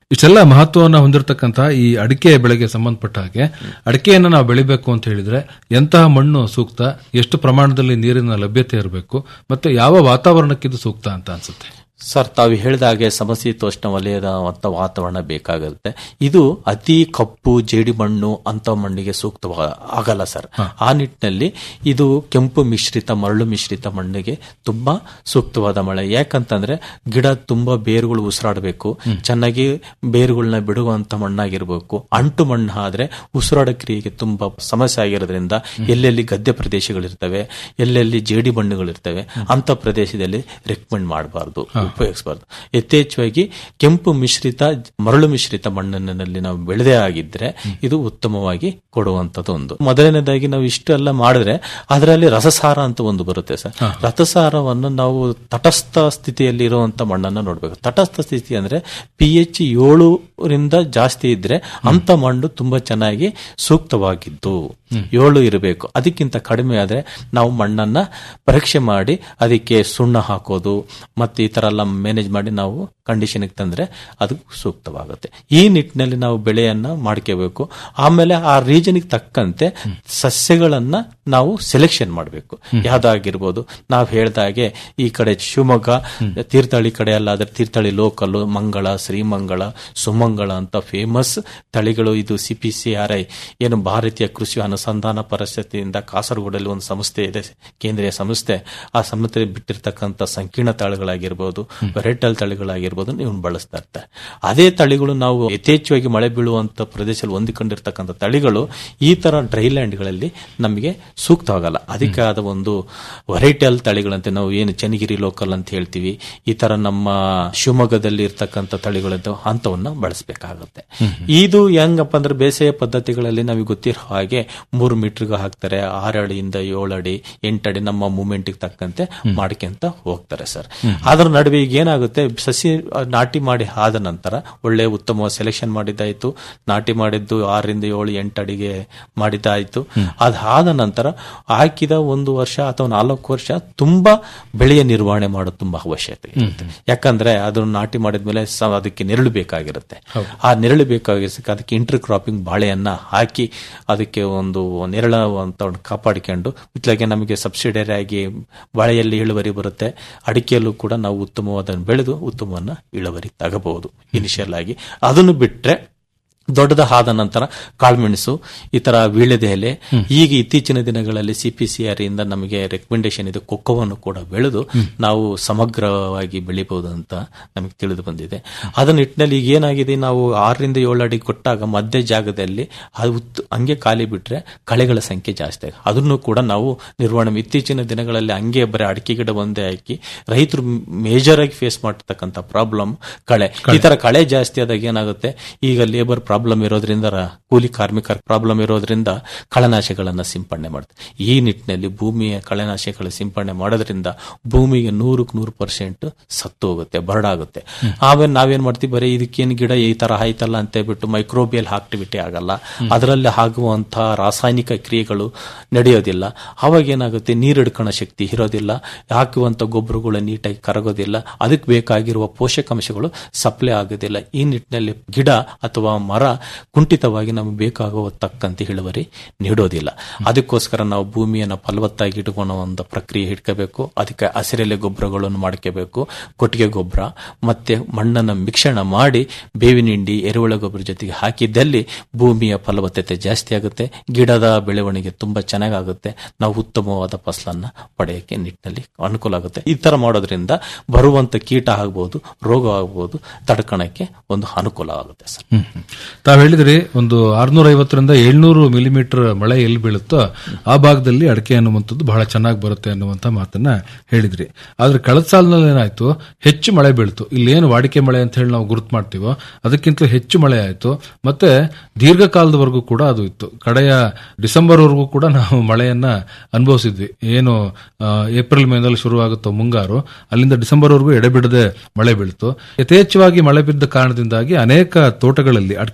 ಇಷ್ಟೆಲ್ಲ ಮಹತ್ವವನ್ನು ಹೊಂದಿರತಕ್ಕಂತಹ ಈ ಅಡಿಕೆ ಬೆಳೆಗೆ ಸಂಬಂಧಪಟ್ಟ ಹಾಗೆ ಅಡಿಕೆಯನ್ನು ನಾವು ಬೆಳಿಬೇಕು ಅಂತ ಹೇಳಿದ್ರೆ ಎಂತಹ ಮಣ್ಣು ಸೂಕ್ತ ಎಷ್ಟು ಪ್ರಮಾಣದಲ್ಲಿ ನೀರಿನ ಲಭ್ಯತೆ ಇರಬೇಕು ಮತ್ತೆ ಯಾವ ವಾತಾವರಣಕ್ಕೆ ಇದು ಸೂಕ್ತ ಅಂತ ಅನ್ಸುತ್ತೆ ಸರ್ ತಾವು ಹೇಳಿದ ಹಾಗೆ ಸಮಶೀತೋಷ್ಣ ವಲಯದ ಅಂತ ವಾತಾವರಣ ಬೇಕಾಗುತ್ತೆ ಇದು ಅತಿ ಕಪ್ಪು ಜೇಡಿ ಮಣ್ಣು ಅಂತ ಮಣ್ಣಿಗೆ ಸೂಕ್ತ ಆಗಲ್ಲ ಸರ್ ಆ ನಿಟ್ಟಿನಲ್ಲಿ ಇದು ಕೆಂಪು ಮಿಶ್ರಿತ ಮರಳು ಮಿಶ್ರಿತ ಮಣ್ಣಿಗೆ ತುಂಬಾ ಸೂಕ್ತವಾದ ಮಳೆ ಯಾಕಂತಂದ್ರೆ ಗಿಡ ತುಂಬಾ ಬೇರುಗಳು ಉಸಿರಾಡಬೇಕು ಚೆನ್ನಾಗಿ ಬೇರುಗಳನ್ನ ಬಿಡುವಂತ ಮಣ್ಣಾಗಿರ್ಬೇಕು ಅಂಟು ಮಣ್ಣು ಆದ್ರೆ ಉಸಿರಾಡ ಕ್ರಿಯೆಗೆ ತುಂಬಾ ಸಮಸ್ಯೆ ಆಗಿರೋದ್ರಿಂದ ಎಲ್ಲೆಲ್ಲಿ ಗದ್ದೆ ಪ್ರದೇಶಗಳಿರ್ತವೆ ಎಲ್ಲೆಲ್ಲಿ ಜೇಡಿ ಮಣ್ಣುಗಳಿರ್ತವೆ ಅಂತ ಪ್ರದೇಶದಲ್ಲಿ ರೆಕಮೆಂಡ್ ಮಾಡಬಾರ್ದು ಉಪಯೋಗಿಸಬಾರ್ದು ಯಥೇಚ್ಛವಾಗಿ ಕೆಂಪು ಮಿಶ್ರಿತ ಮರಳು ಮಿಶ್ರಿತ ಮಣ್ಣಿನಲ್ಲಿ ನಾವು ಬೆಳೆದೇ ಆಗಿದ್ರೆ ಇದು ಉತ್ತಮವಾಗಿ ಕೊಡುವಂತದ್ದು ಒಂದು ಮೊದಲನೇದಾಗಿ ನಾವು ಇಷ್ಟೆಲ್ಲ ಮಾಡಿದ್ರೆ ಅದರಲ್ಲಿ ರಸಸಾರ ಅಂತ ಒಂದು ಬರುತ್ತೆ ಸರ್ ರಸಸಾರವನ್ನು ನಾವು ತಟಸ್ಥ ಸ್ಥಿತಿಯಲ್ಲಿ ಇರುವಂತ ಮಣ್ಣನ್ನು ನೋಡ್ಬೇಕು ತಟಸ್ಥ ಸ್ಥಿತಿ ಅಂದ್ರೆ ಪಿ ಎಚ್ ಏಳರಿಂದ ಜಾಸ್ತಿ ಇದ್ರೆ ಅಂತ ಮಣ್ಣು ತುಂಬಾ ಚೆನ್ನಾಗಿ ಸೂಕ್ತವಾಗಿದ್ದು ಏಳು ಇರಬೇಕು ಅದಕ್ಕಿಂತ ಕಡಿಮೆ ಆದ್ರೆ ನಾವು ಮಣ್ಣನ್ನ ಪರೀಕ್ಷೆ ಮಾಡಿ ಅದಕ್ಕೆ ಸುಣ್ಣ ಹಾಕೋದು ಮತ್ತೆ ಈ ತರ ಎಲ್ಲ ಮ್ಯಾನೇಜ್ ಮಾಡಿ ನಾವು ಕಂಡೀಷನ್ಗೆ ತಂದ್ರೆ ಅದು ಸೂಕ್ತವಾಗುತ್ತೆ ಈ ನಿಟ್ಟಿನಲ್ಲಿ ನಾವು ಬೆಳೆಯನ್ನ ಮಾಡ್ಕೋಬೇಕು ಆಮೇಲೆ ಆ ರೀಜನ್ಗೆ ತಕ್ಕಂತೆ ಸಸ್ಯಗಳನ್ನ ನಾವು ಸೆಲೆಕ್ಷನ್ ಮಾಡಬೇಕು ಯಾವ್ದಾಗಿರ್ಬೋದು ನಾವು ಹೇಳ್ದ ಹಾಗೆ ಈ ಕಡೆ ಶಿವಮೊಗ್ಗ ತೀರ್ಥಹಳ್ಳಿ ಕಡೆ ಅಲ್ಲಾದ್ರೆ ತೀರ್ಥಹಳ್ಳಿ ಲೋಕಲ್ ಮಂಗಳ ಶ್ರೀಮಂಗಳ ಸುಮಂಗಳ ಅಂತ ಫೇಮಸ್ ತಳಿಗಳು ಇದು C P C R I ಏನು ಭಾರತೀಯ ಕೃಷಿ ಅನುಸಂಧಾನ ಪರಿಸ್ಥಿತಿಯಿಂದ ಕಾಸರಗೋಡಲ್ಲಿ ಒಂದು ಸಂಸ್ಥೆ ಇದೆ ಕೇಂದ್ರೀಯ ಸಂಸ್ಥೆ ಆ ಸಂಸ್ಥೆ ಬಿಟ್ಟಿರ್ತಕ್ಕಂಥ ಸಂಕೀರ್ಣ ತಳಿಗಳಾಗಿರ್ಬೋದು ವೆರೈಟಲ್ ತಳಿಗಳಾಗಿರ್ಬೋದು ನೀವು ಬಳಸ್ತಾ ಇರ್ತಾರೆ ಅದೇ ತಳಿಗಳು ನಾವು ಯಥೇಚ್ಛವಾಗಿ ಮಳೆ ಬೀಳುವಂತ ಪ್ರದೇಶದಲ್ಲಿ ಹೊಂದಿಕೊಂಡಿರ್ತಕ್ಕಂಥ ತಳಿಗಳು ಈ ತರ ಡ್ರೈಲ್ಯಾಂಡ್ಗಳಲ್ಲಿ ನಮಗೆ ಸೂಕ್ತವಾಗಲ್ಲ ಅದಕ್ಕೆ ಆದ ಒಂದು ವೆರೈಟಲ್ ತಳಿಗಳಂತೆ ನಾವು ಏನು ಚನ್ನಗಿರಿ ಲೋಕಲ್ ಅಂತ ಹೇಳ್ತೀವಿ ಈ ತರ ನಮ್ಮ ಶಿವಮೊಗ್ಗದಲ್ಲಿ ಇರ್ತಕ್ಕಂಥ ತಳಿಗಳಂತ ಅಂತವನ್ನ ಬಳಸಬೇಕಾಗುತ್ತೆ ಇದು ಹೆಂಗಪ್ಪ ಅಂದ್ರೆ ಬೇಸಾಯ ಪದ್ಧತಿಗಳಲ್ಲಿ ನಮಗೆ ಗೊತ್ತಿರೋ ಹಾಗೆ ಮೂರು ಮೀಟರ್ಗೆ ಹಾಕ್ತಾರೆ ಆರು ಅಡಿಯಿಂದ ಏಳು ಅಡಿ ಎಂಟು ಅಡಿ ನಮ್ಮ ಮೂಮೆಂಟ್ಗೆ ತಕ್ಕಂತೆ ಮಾಡ್ಕೊಂತ ಹೋಗ್ತಾರೆ ಸರ್ ಅದರ ನಡುವೆ ಈಗ ಏನಾಗುತ್ತೆ ಸಸಿ ನಾಟಿ ಮಾಡಿ ಆದ ನಂತರ ಒಳ್ಳೆ ಉತ್ತಮ ಸೆಲೆಕ್ಷನ್ ಮಾಡಿದ್ದಾಯ್ತು ನಾಟಿ ಮಾಡಿದ್ದು ಆರರಿಂದ ಏಳು ಎಂಟು ಅಡಿಗೆ ಮಾಡಿದ್ದಾಯ್ತು ಅದಾದ ನಂತರ ಹಾಕಿದ ಒಂದು ವರ್ಷ ಅಥವಾ ನಾಲ್ಕು ವರ್ಷ ತುಂಬಾ ಬೆಳೆಯ ನಿರ್ವಹಣೆ ಮಾಡೋದು ತುಂಬಾ ಅವಶ್ಯಕತೆ ಇರುತ್ತೆ ಯಾಕಂದ್ರೆ ಅದನ್ನು ನಾಟಿ ಮಾಡಿದ್ಮೇಲೆ ಸ- ಅದಕ್ಕೆ ನೆರಳು ಬೇಕಾಗಿರುತ್ತೆ ಆ ನೆರಳು ಬೇಕಾಗಿರ್ಸಕ್ಕೆ ಅದಕ್ಕೆ ಇಂಟರ್ ಕ್ರಾಪಿಂಗ್ ಬಾಳೆಯನ್ನ ಹಾಕಿ ಅದಕ್ಕೆ ಒಂದು ನೆರಳ ಅಂತ ಒಂದು ಕಾಪಾಡಿಕೊಂಡು ಇತ್ಲಾಗೆ ನಮಗೆ ಸಬ್ಸಿಡರಿ ಆಗಿ ಬಾಳೆಯಲ್ಲಿ ಇಳುವರಿ ಬರುತ್ತೆ ಅಡಿಕೆಯಲ್ಲೂ ಕೂಡ ನಾವು ಉತ್ತಮವಾದ ಬೆಳೆದು ಉತ್ತಮವನ್ನ ಇಳುವರಿ ತಗಬಹುದು ಇನಿಷಿಯಲ್ ಆಗಿ ಅದನ್ನು ಬಿಟ್ರೆ ದೊಡ್ಡದ ಆದ ನಂತರ ಕಾಳುಮೆಣಸು ಈ ತರ ವೀಳ್ಯದ ಎಲೆ ಈಗ ಇತ್ತೀಚಿನ ದಿನಗಳಲ್ಲಿ ಸಿ ಪಿ ಸಿ ಆರ್ ಇಂದ ನಮಗೆ ರೆಕಮೆಂಡೇಶನ್ ಇದೆ ಕೊಕ್ಕವನ್ನು ಕೂಡ ಬೆಳೆದು ನಾವು ಸಮಗ್ರವಾಗಿ ಬೆಳಿಬಹುದು ಅಂತ ನಮಗೆ ತಿಳಿದು ಬಂದಿದೆ ಅದರ ನಿಟ್ಟಿನಲ್ಲಿ ಈಗ ಏನಾಗಿದೆ ನಾವು ಆರರಿಂದ ಏಳು ಅಡಿ ಕೊಟ್ಟಾಗ ಮಧ್ಯ ಜಾಗದಲ್ಲಿ ಅದು ಉತ್- ಹಂಗೆ ಖಾಲಿ ಬಿಟ್ರೆ ಕಳೆಗಳ ಸಂಖ್ಯೆ ಜಾಸ್ತಿ ಆಗ ಅದನ್ನು ಕೂಡ ನಾವು ನಿರ್ವಹಣೆ ಇತ್ತೀಚಿನ ದಿನಗಳಲ್ಲಿ ಹಂಗೆ ಬರೀ ಅಡಿಕೆ ಗಿಡ ಒಂದೇ ಹಾಕಿ ರೈತರು ಮೇಜರ್ ಆಗಿ ಫೇಸ್ ಮಾಡ್ತಕ್ಕಂಥ ಪ್ರಾಬ್ಲಮ್ ಕಳೆ ಈ ತರ ಕಳೆ ಜಾಸ್ತಿ ಆದಾಗ ಏನಾಗುತ್ತೆ ಈಗ ಲೇಬರ್ ಪ್ರಾಬ್ಲಮ್ ಇರೋದ್ರಿಂದ ರ- ಕೂಲಿ ಕಾರ್ಮಿಕರ ಪ್ರಾಬ್ಲಮ್ ಇರೋದ್ರಿಂದ ಕಳೆನಾಶಗಳನ್ನ ಸಿಂಪಡಣೆ ಮಾಡ್ತಾರೆ ಈ ನಿಟ್ಟಿನಲ್ಲಿ ಭೂಮಿಯ ಕಳೆನಾಶಕಗಳ ಸಿಂಪಡಣೆ ಮಾಡೋದ್ರಿಂದ ಭೂಮಿಗೆ ನೂರಕ್ಕೆ ನೂರು ಪರ್ಸೆಂಟ್ ಸತ್ತು ಹೋಗುತ್ತೆ ಬರಡಾಗುತ್ತೆ ಆಮೇಲೆ ನಾವೇನ್ ಮಾಡ್ತೀವಿ ಬರೀ ಇದಕ್ಕೇನು ಗಿಡ ಈ ತರ ಆಯ್ತಲ್ಲ ಅಂತ ಹೇಳ್ಬಿಟ್ಟು ಮೈಕ್ರೋಬಿಯಲ್ ಆಕ್ಟಿವಿಟಿ ಆಗಲ್ಲ ಅದರಲ್ಲಿ ಆಗುವಂತಹ ರಾಸಾಯನಿಕ ಕ್ರಿಯೆಗಳು ನಡೆಯೋದಿಲ್ಲ ಅವಾಗ ಏನಾಗುತ್ತೆ ನೀರು ಹಿಡ್ಕೊಳ್ಳೋ ಶಕ್ತಿ ಇರೋದಿಲ್ಲ ಹಾಕುವಂತ ಗೊಬ್ಬರಗಳು ನೀಟಾಗಿ ಕರಗೋದಿಲ್ಲ ಅದಕ್ಕೆ ಬೇಕಾಗಿರುವ ಪೋಷಕಾಂಶಗಳು ಸಪ್ಲೈ ಆಗೋದಿಲ್ಲ ಈ ನಿಟ್ಟಿನಲ್ಲಿ ಗಿಡ ಅಥವಾ ಮರ ಕುಂಠಿತವಾಗಿ ನಮಗೆ ಬೇಕಾಗುವ ತಕ್ಕಂತೆ ಇಳುವರಿ ನೀಡೋದಿಲ್ಲ ಅದಕ್ಕೋಸ್ಕರ ನಾವು ಭೂಮಿಯನ್ನು ಫಲವತ್ತಾಗಿ ಇಟ್ಕೊಳ್ಳೋ ಒಂದು ಪ್ರಕ್ರಿಯೆ ಇಟ್ಕೋಬೇಕು ಅದಕ್ಕೆ ಹಸಿರೆಲೆ ಗೊಬ್ಬರಗಳನ್ನು ಮಾಡ್ಕೋಬೇಕು ಕೊಟ್ಟಿಗೆ ಗೊಬ್ಬರ ಮತ್ತೆ ಮಣ್ಣನ್ನು ಮಿಶ್ರಣ ಮಾಡಿ ಬೇವಿನ ಹಿಂಡಿ ಎರೆಹುಳ ಗೊಬ್ಬರ ಜೊತೆಗೆ ಹಾಕಿದ್ದಲ್ಲಿ ಭೂಮಿಯ ಫಲವತ್ತತೆ ಜಾಸ್ತಿ ಆಗುತ್ತೆ ಗಿಡದ ಬೆಳವಣಿಗೆ ತುಂಬಾ ಚೆನ್ನಾಗಾಗುತ್ತೆ ನಾವು ಉತ್ತಮವಾದ ಫಸಲನ್ನ ಪಡೆಯಕ್ಕೆ ನಿಟ್ಟಿನಲ್ಲಿ ಅನುಕೂಲ ಆಗುತ್ತೆ ಈ ತರ ಮಾಡೋದ್ರಿಂದ ಬರುವಂತ ಕೀಟ ಆಗ್ಬಹುದು ರೋಗ ಆಗ್ಬಹುದು ತಡ್ಕಣಕ್ಕೆ ಒಂದು ಅನುಕೂಲ ಆಗುತ್ತೆ ಸರ್ ಹ್ಮ್. ತಾವ್ ಹೇಳಿದ್ರಿ ಒಂದು ಆರ್ನೂರ ಐವತ್ತರಿಂದ ಏಳ್ನೂರು ಮಿಲಿಮೀಟರ್ ಮಳೆ ಎಲ್ಲಿ ಬೀಳುತ್ತೋ ಆ ಭಾಗದಲ್ಲಿ ಅಡಿಕೆ ಅನ್ನುವಂಥದ್ದು ಬಹಳ ಚೆನ್ನಾಗಿ ಬರುತ್ತೆ ಅನ್ನುವಂತ ಮಾತನ್ನ ಹೇಳಿದ್ರಿ ಆದ್ರೆ ಕಳೆದ ಸಾಲಿನಲ್ಲಿ ಏನಾಯ್ತು ಹೆಚ್ಚು ಮಳೆ ಬೀಳ್ತು ಇಲ್ಲಿ ಏನು ವಾಡಿಕೆ ಮಳೆ ಅಂತ ಹೇಳಿ ನಾವು ಗುರುತು ಮಾಡ್ತೀವೋ ಅದಕ್ಕಿಂತ ಹೆಚ್ಚು ಮಳೆ ಆಯ್ತು ಮತ್ತೆ ದೀರ್ಘಕಾಲದವರೆಗೂ ಕೂಡ ಅದು ಇತ್ತು ಕಡೆಯ ಡಿಸೆಂಬರ್ ವರೆಗೂ ಕೂಡ ನಾವು ಮಳೆಯನ್ನ ಅನುಭವಿಸಿದ್ವಿ ಏನು ಆ, ಏಪ್ರಿಲ್ ಮೇನಲ್ಲಿ ಶುರುವಾಗುತ್ತೋ ಮುಂಗಾರು ಅಲ್ಲಿಂದ ಡಿಸೆಂಬರ್ ವರೆಗೂ ಎಡೆಬಿಡದೆ ಮಳೆ ಬೀಳ್ತು ಯಥೇಚ್ಛವಾಗಿ ಮಳೆ ಬಿದ್ದ ಕಾರಣದಿಂದಾಗಿ ಅನೇಕ ತೋಟಗಳಲ್ಲಿ ಅಡಿಕೆ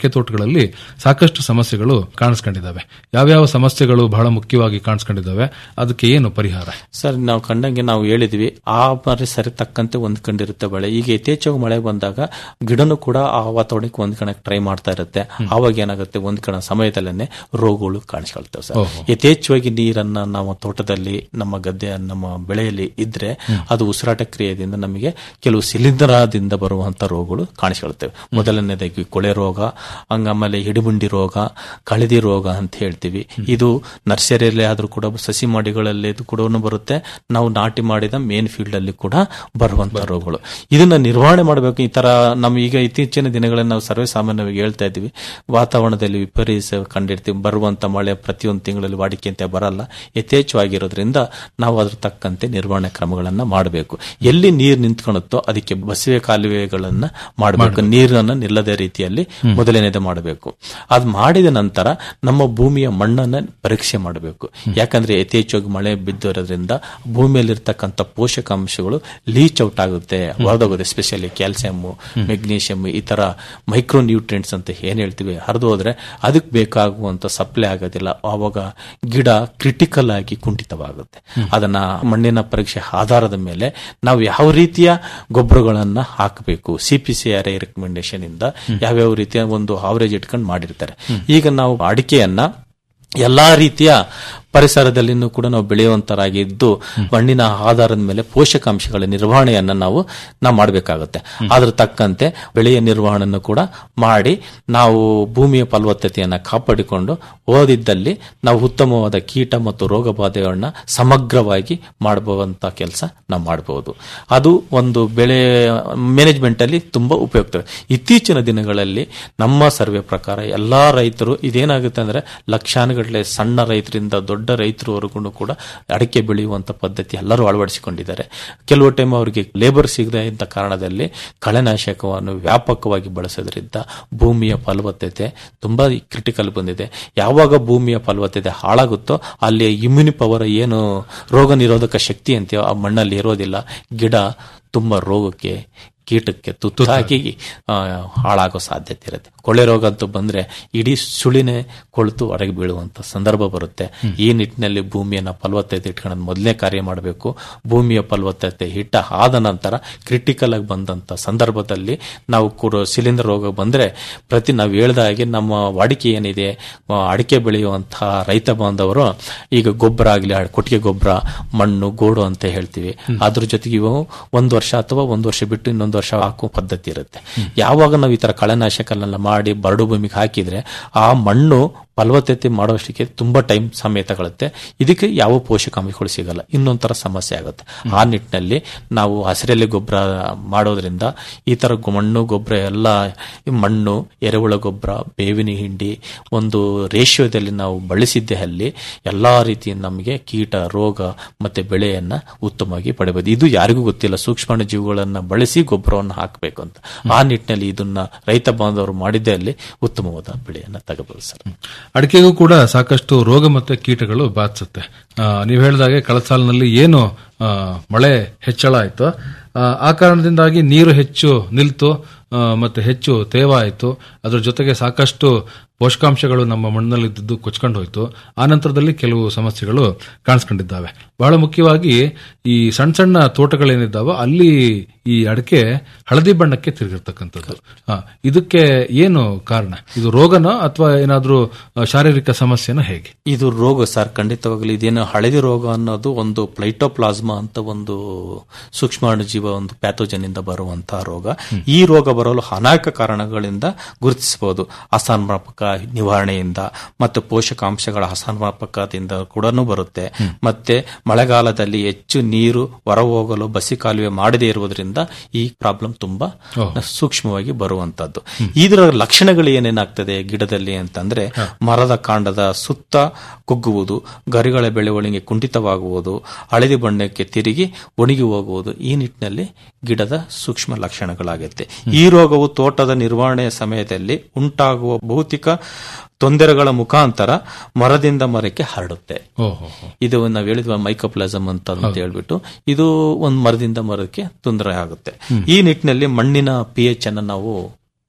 ಅಡಿಕೆ ತೋಟಗಳಲ್ಲಿ ಸಾಕಷ್ಟು ಸಮಸ್ಯೆಗಳು ಕಾಣಿಸ್ಕೊಂಡಿದ್ದಾವೆ ಯಾವ್ಯಾವ ಸಮಸ್ಯೆಗಳು ಬಹಳ ಮುಖ್ಯವಾಗಿ ಕಾಣಿಸ್ಕೊಂಡಿದ್ದಾವೆ ಅದಕ್ಕೆ ಏನು ಪರಿಹಾರ ಸರ್ ನಾವು ಕಂಡಂಗೆ ನಾವು ಹೇಳಿದ್ವಿ ಆ ಪರಿಸರ ತಕ್ಕಂತೆ ಹೊಂದ್ಕೊಂಡಿರುತ್ತೆ ಬೆಳೆ ಈಗ ಯಥೇಚ್ಛವಾಗಿ ಮಳೆ ಬಂದಾಗ ಗಿಡನು ಕೂಡ ಆ ವಾತಾವರಣಕ್ಕೆ ಹೊಂದ್ಕೊಳಕ್ ಟ್ರೈ ಮಾಡ್ತಾ ಇರುತ್ತೆ ಆವಾಗ ಏನಾಗುತ್ತೆ ಹೊಂದ್ಕೊಳೋ ಸಮಯದಲ್ಲೇ ರೋಗಗಳು ಕಾಣಿಸ್ಕೊಳ್ತವೆ ಸರ್ ಓಹೋ. ಯಥೇಚ್ಛವಾಗಿ ನೀರನ್ನ ನಾವು ತೋಟದಲ್ಲಿ ನಮ್ಮ ಗದ್ದೆ ನಮ್ಮ ಬೆಳೆಯಲ್ಲಿ ಇದ್ರೆ ಅದು ಉಸಿರಾಟ ಕ್ರಿಯೆಯಿಂದ ನಮಗೆ ಕೆಲವು ಶಿಲೀಂಧ್ರದಿಂದ ಬರುವಂತ ರೋಗಗಳು ಕಾಣಿಸ್ಕೊಳ್ತವೆ ಮೊದಲನೇದಾಗಿ ಕೊಳೆ ರೋಗ ಹಂಗಮೇಲೆ ಹಿಡಿಬುಂಡಿ ರೋಗ ಕಳದಿ ರೋಗ ಅಂತ ಹೇಳ್ತೀವಿ ಇದು ನರ್ಸರಿಯಲ್ಲಿ ಆದ್ರೂ ಕೂಡ ಸಸಿ ಮಾಡಿಗಳಲ್ಲಿ ಇದು ಕೂಡ ಬರುತ್ತೆ ನಾವು ನಾಟಿ ಮಾಡಿದ ಮೇನ್ ಫೀಲ್ಡ್ ಅಲ್ಲಿ ಕೂಡ ಬರುವಂತ ರೋಗಗಳು ಇದನ್ನ ನಿರ್ವಹಣೆ ಮಾಡಬೇಕು ಈ ತರ ನಮ್ಮ ಈಗ ಇತ್ತೀಚಿನ ದಿನಗಳಲ್ಲಿ ನಾವು ಸರ್ವೇ ಸಾಮಾನ್ಯವಾಗಿ ಹೇಳ್ತಾ ಇದ್ವಿ ವಾತಾವರಣದಲ್ಲಿ ವಿಪರೀತ ಕಂಡಿರ್ತೀವಿ ಬರುವಂತ ಮಳೆ ಪ್ರತಿಯೊಂದು ತಿಂಗಳಲ್ಲಿ ವಾಡಿಕೆ ಅಂತ ಬರಲ್ಲ ಯಥೇಚ್ಛವಾಗಿರೋದ್ರಿಂದ ನಾವು ಅದ್ರ ತಕ್ಕಂತೆ ನಿರ್ವಹಣೆ ಕ್ರಮಗಳನ್ನ ಮಾಡಬೇಕು ಎಲ್ಲಿ ನೀರು ನಿಂತ್ಕೊಳುತ್ತೋ ಅದಕ್ಕೆ ಬಸವೆ ಕಾಲುವೆಗಳನ್ನ ಮಾಡಬೇಕು ನೀರನ್ನ ನಿಲ್ಲದ ರೀತಿಯಲ್ಲಿ ಮೊದಲನೇದು ಮಾಡಬೇಕು ಅದು ಮಾಡಿದ ನಂತರ ನಮ್ಮ ಭೂಮಿಯ ಮಣ್ಣನ್ನ ಪರೀಕ್ಷೆ ಮಾಡಬೇಕು ಯಾಕಂದ್ರೆ ಯಥೇಚ್ಛವಾಗಿ ಮಳೆ ಬಿದ್ದಿರೋದ್ರಿಂದ ಭೂಮಿಯಲ್ಲಿರ್ತಕ್ಕಂಥ ಪೋಷಕಾಂಶಗಳು ಲೀಚ್ ಔಟ್ ಆಗುತ್ತೆ ಹೊರದೋಗುತ್ತೆ ಸ್ಪೆಷಲಿ ಕ್ಯಾಲ್ಸಿಯಂ ಮೆಗ್ನೀಷಿಯಂ ಈ ತರ ಮೈಕ್ರೋ ನ್ಯೂಟ್ರಿಯೆಂಟ್ಸ್ ಅಂತ ಏನ್ ಹೇಳ್ತೀವಿ ಹರಿದು ಹೋದ್ರೆ ಅದಕ್ಕೆ ಬೇಕಾಗುವಂತ ಸಪ್ಲೈ ಆಗೋದಿಲ್ಲ ಆವಾಗ ಗಿಡ ಕ್ರಿಟಿಕಲ್ ಆಗಿ ಕುಂಠಿತವಾಗುತ್ತೆ ಅದನ್ನ ಮಣ್ಣಿನ ಪರೀಕ್ಷೆ ಆಧಾರದ ಮೇಲೆ ನಾವು ಯಾವ ರೀತಿಯ ಗೊಬ್ಬರಗಳನ್ನ ಹಾಕಬೇಕು C P C R I recommendation ಇಂದ ಯಾವ್ಯಾವ ರೀತಿಯ ಒಂದು ಆವರೇಜ್ ಇಟ್ಕೊಂಡು ಮಾಡಿರ್ತಾರೆ ಈಗ ನಾವು ಅಡಿಕೆಯನ್ನ ಎಲ್ಲಾ ರೀತಿಯ ಪರಿಸರದಲ್ಲಿನೂ ಕೂಡ ನಾವು ಬೆಳೆಯುವಂತರಾಗಿದ್ದು ಮಣ್ಣಿನ ಆಧಾರದ ಮೇಲೆ ಪೋಷಕಾಂಶಗಳ ನಿರ್ವಹಣೆಯನ್ನ ನಾವು ನಾವು ಮಾಡಬೇಕಾಗುತ್ತೆ ಅದ್ರ ತಕ್ಕಂತೆ ಬೆಳೆಯ ನಿರ್ವಹಣೆಯನ್ನು ಕೂಡ ಮಾಡಿ ನಾವು ಭೂಮಿಯ ಫಲವತ್ತತೆಯನ್ನ ಕಾಪಾಡಿಕೊಂಡು ಓದಿದ್ದಲ್ಲಿ ನಾವು ಉತ್ತಮವಾದ ಕೀಟ ಮತ್ತು ರೋಗ ಬಾಧೆಗಳನ್ನ ಸಮಗ್ರವಾಗಿ ಮಾಡಬಹುವಂತ ಕೆಲಸ ನಾವು ಮಾಡಬಹುದು ಅದು ಒಂದು ಬೆಳೆ ಮ್ಯಾನೇಜ್ಮೆಂಟ್ ಅಲ್ಲಿ ತುಂಬಾ ಉಪಯುಕ್ತ ಇತ್ತೀಚಿನ ದಿನಗಳಲ್ಲಿ ನಮ್ಮ ಸರ್ವೆ ಪ್ರಕಾರ ಎಲ್ಲಾ ರೈತರು ಇದೇನಾಗುತ್ತೆ ಅಂದ್ರೆ ಲಕ್ಷಾನುಗಟ್ಟಲೆ ಸಣ್ಣ ರೈತರಿಂದ ದೊಡ್ಡ ರೈತರವರೆಗೂ ಕೂಡ ಅಡಿಕೆ ಬೆಳೆಯುವಂತ ಪದ್ಧತಿ ಎಲ್ಲರೂ ಅಳವಡಿಸಿಕೊಂಡಿದ್ದಾರೆ ಕೆಲವು ಟೈಮ್ ಅವರಿಗೆ ಲೇಬರ್ ಸಿಗದೆ ಇದ್ದ ಕಾರಣದಲ್ಲಿ ಕಳೆನಾಶಕವನ್ನು ವ್ಯಾಪಕವಾಗಿ ಬಳಸೋದ್ರಿಂದ ಭೂಮಿಯ ಫಲವತ್ತತೆ ತುಂಬಾ ಕ್ರಿಟಿಕಲ್ ಬಂದಿದೆ ಯಾವಾಗ ಭೂಮಿಯ ಫಲವತ್ತತೆ ಹಾಳಾಗುತ್ತೋ ಅಲ್ಲಿ ಇಮ್ಯುನಿ ಪವರ್ ಏನು ರೋಗ ನಿರೋಧಕ ಶಕ್ತಿ ಅಂತೀವೋ ಆ ಮಣ್ಣಲ್ಲಿ ಇರೋದಿಲ್ಲ ಗಿಡ ತುಂಬಾ ರೋಗಕ್ಕೆ ಕೀಟಕ್ಕೆ ತುತ್ತಾಗಿ ಆ, ಹಾಳಾಗೋ ಸಾಧ್ಯತೆ ಇರುತ್ತೆ ಕೊಳ್ಳೆ ರೋಗ ಅಂತೂ ಬಂದ್ರೆ ಇಡೀ ಸುಳಿನೇ ಕೊಳೆತು ಹೊರಗೆ ಬೀಳುವಂತ ಸಂದರ್ಭ ಬರುತ್ತೆ ಈ ನಿಟ್ಟಿನಲ್ಲಿ ಭೂಮಿಯನ್ನ ಫಲವತ್ತತೆ ಇಟ್ಕೊಂಡು ಮೊದಲನೇ ಕಾರ್ಯ ಮಾಡಬೇಕು ಭೂಮಿಯ ಫಲವತ್ತತೆ ಹಿಟ್ಟ ಆದ ನಂತರ ಕ್ರಿಟಿಕಲ್ ಆಗಿ ಬಂದಂತ ಸಂದರ್ಭದಲ್ಲಿ ನಾವು ಕೂಡ ಶಿಲೀಂಧ್ರ ರೋಗ ಬಂದ್ರೆ ಪ್ರತಿ ನಾವು ಹೇಳ್ದ ಹಾಗೆ ನಮ್ಮ ವಾಡಿಕೆ ಏನಿದೆ ಆ, ಅಡಿಕೆ ಬೆಳೆಯುವಂತಹ ರೈತ ಬಾಂಧವರು ಈಗ ಗೊಬ್ಬರ ಆಗಲಿ ಕೊಟ್ಟಿಗೆ ಗೊಬ್ಬರ ಮಣ್ಣು ಗೋಡು ಅಂತ ಹೇಳ್ತೀವಿ ಅದ್ರ ಜೊತೆಗೆ ಇವು ಒಂದು ವರ್ಷ ಅಥವಾ ಒಂದು ವರ್ಷ ಬಿಟ್ಟು ಇನ್ನೊಂದು ವರ್ಷ ಹಾಕುವ ಪದ್ಧತಿ ಇರುತ್ತೆ ಯಾವಾಗ ನಾವು ಈ ತರ ಕಳೆನಾಶಕನೆಲ್ಲ ಮಾಡಿ ಬರಡು ಭೂಮಿಗೆ ಹಾಕಿದ್ರೆ ಆ ಮಣ್ಣು ಫಲವತ್ತತೆ ಮಾಡೋಷ್ಟಕ್ಕೆ ತುಂಬಾ ಟೈಮ್ ಸಮಯ ತಗೊಳುತ್ತೆ ಇದಕ್ಕೆ ಯಾವ ಪೋಷಕಾಂಶಗಳು ಸಿಗಲ್ಲ ಇನ್ನೊಂಥರ ಸಮಸ್ಯೆ ಆಗುತ್ತೆ ಆ ನಿಟ್ಟಿನಲ್ಲಿ ನಾವು ಹಸಿರೆಲೆ ಗೊಬ್ಬರ ಮಾಡೋದ್ರಿಂದ ಈ ತರ ಗೊ- ಮಣ್ಣು ಗೊಬ್ಬರ ಎಲ್ಲ ಈ ಮಣ್ಣು ಎರೆಹುಳ ಗೊಬ್ಬರ ಬೇವಿನ ಹಿಂಡಿ ಒಂದು ರೇಷಿಯೋದಲ್ಲಿ ನಾವು ಬಳಸಿದ್ದೆ ಅಲ್ಲಿ ಎಲ್ಲಾ ರೀತಿಯ ನಮಗೆ ಕೀಟ ರೋಗ ಮತ್ತೆ ಬೆಳೆಯನ್ನ ಉತ್ತಮವಾಗಿ ಪಡೆಯಬಹುದು ಇದು ಯಾರಿಗೂ ಗೊತ್ತಿಲ್ಲ ಸೂಕ್ಷ್ಮಾಣು ಜೀವಿಗಳನ್ನ ಬಳಸಿ ಗೊಬ್ಬರವನ್ನು ಹಾಕಬೇಕು ಅಂತ ಆ ನಿಟ್ಟಿನಲ್ಲಿ ಇದನ್ನ ರೈತ ಬಾಂಧವರು ಮಾಡಿದ್ದೇ ಅಲ್ಲಿ ಉತ್ತಮವಾದ ಬೆಳೆಯನ್ನ ತಗಬಹುದು ಸರ್ ಅಡಿಕೆಗೂ ಕೂಡ ಸಾಕಷ್ಟು ರೋಗ ಮತ್ತೆ ಕೀಟಗಳು ಬಾಧಿಸುತ್ತೆ ಆ, ನೀವು ಹೇಳಿದಾಗೆ ಕಳೆದ ಸಾಲಿನಲ್ಲಿ ಏನು ಆ, ಮಳೆ ಹೆಚ್ಚಳ ಆಯ್ತು ಆ, ಆ ಕಾರಣದಿಂದಾಗಿ ನೀರು ಹೆಚ್ಚು ನಿಲ್ತು ಆ, ಮತ್ತೆ ಹೆಚ್ಚು ತೇವ ಆಯಿತು ಅದರ ಜೊತೆಗೆ ಸಾಕಷ್ಟು ಪೋಷಕಾಂಶಗಳು ನಮ್ಮ ಮಣ್ಣಿನಲ್ಲಿದ್ದು ಕೊಚ್ಕೊಂಡು ಹೋಯ್ತು ಆ ನಂತರದಲ್ಲಿ ಕೆಲವು ಸಮಸ್ಯೆಗಳು ಕಾಣಿಸ್ಕೊಂಡಿದ್ದಾವೆ ಬಹಳ ಮುಖ್ಯವಾಗಿ ಈ ಸಣ್ಣ ಸಣ್ಣ ತೋಟಗಳೇನಿದ್ದಾವೋ ಅಲ್ಲಿ ಈ ಅಡಿಕೆ ಹಳದಿ ಬಣ್ಣಕ್ಕೆ ತಿರುಗಿರ್ತಕ್ಕಂಥದ್ದು ಆ, ಇದಕ್ಕೆ ಏನು ಕಾರಣ ಇದು ರೋಗನೋ ಅಥವಾ ಏನಾದ್ರೂ ಆ, ಶಾರೀರಿಕ ಸಮಸ್ಯೆನೋ ಹೇಗೆ ಇದು ರೋಗ ಸರ್ ಖಂಡಿತವಾಗಲಿ ಇದೇನು ಹಳದಿ ರೋಗ ಅನ್ನೋದು ಒಂದು ಪ್ಲೈಟೋಪ್ಲಾಸ್ಮಾ ಅಂತ ಒಂದು ಸೂಕ್ಷ್ಮಾಣು ಜೀವ ಒಂದು ಪ್ಯಾಥೋಜನ್ ಇಂದ ಬರುವಂತಹ ರೋಗ ಈ ರೋಗ ಬರಲು ಅನೇಕ ಕಾರಣಗಳಿಂದ ಗುರುತಿಸಬಹುದು ಅಸಮರ್ಪಕ ನಿವಾರಣೆಯಿಂದ ಮತ್ತು ಪೋಷಕಾಂಶಗಳ ಅಸಮರ್ಪಕದಿಂದ ಕೂಡ ಬರುತ್ತೆ ಮತ್ತೆ ಮಳೆಗಾಲದಲ್ಲಿ ಹೆಚ್ಚು ನೀರು ಹೊರ ಹೋಗಲು ಬಸಿ ಕಾಲುವೆ ಮಾಡದೇ ಇರುವುದರಿಂದ ಈ ಪ್ರಾಬ್ಲಮ್ ತುಂಬಾ ಸೂಕ್ಷ್ಮವಾಗಿ ಬರುವಂತದ್ದು ಇದರ ಲಕ್ಷಣಗಳು ಏನೇನಾಗ್ತದೆ ಗಿಡದಲ್ಲಿ ಅಂತಂದ್ರೆ ಮರದ ಕಾಂಡದ ಸುತ್ತ ಕುಗ್ಗುವುದು ಗರಿಗಳ ಬೆಳವಣಿಗೆ ಕುಂಠಿತವಾಗುವುದು ಹಳದಿ ಬಣ್ಣಕ್ಕೆ ತಿರುಗಿ ಒಣಗಿ ಹೋಗುವುದು ಈ ನಿಟ್ಟಿನಲ್ಲಿ ಗಿಡದ ಸೂಕ್ಷ್ಮ ಲಕ್ಷಣಗಳಾಗುತ್ತೆ ಈ ರೋಗವು ತೋಟದ ನಿರ್ವಹಣೆಯ ಸಮಯದಲ್ಲಿ ಉಂಟಾಗುವ ಭೌತಿಕ ತೊಂದರೆಗಳ ಮುಖಾಂತರ ಮರದಿಂದ ಮರಕ್ಕೆ ಹರಡುತ್ತೆ ಓಹೋ ಇದು ನಾವು ಹೇಳಿದ್ವ ಮೈಕೋಪ್ಲಾಸಮ್ ಅಂತ ಅಂತ ಹೇಳ್ಬಿಟ್ಟು ಇದು ಒಂದು ಮರದಿಂದ ಮರಕ್ಕೆ ತೊಂದರೆ ಆಗುತ್ತೆ ಈ ನಿಟ್ಟಿನಲ್ಲಿ ಮಣ್ಣಿನ ಪಿ ಎಚ್ ಅನ್ನು ನಾವು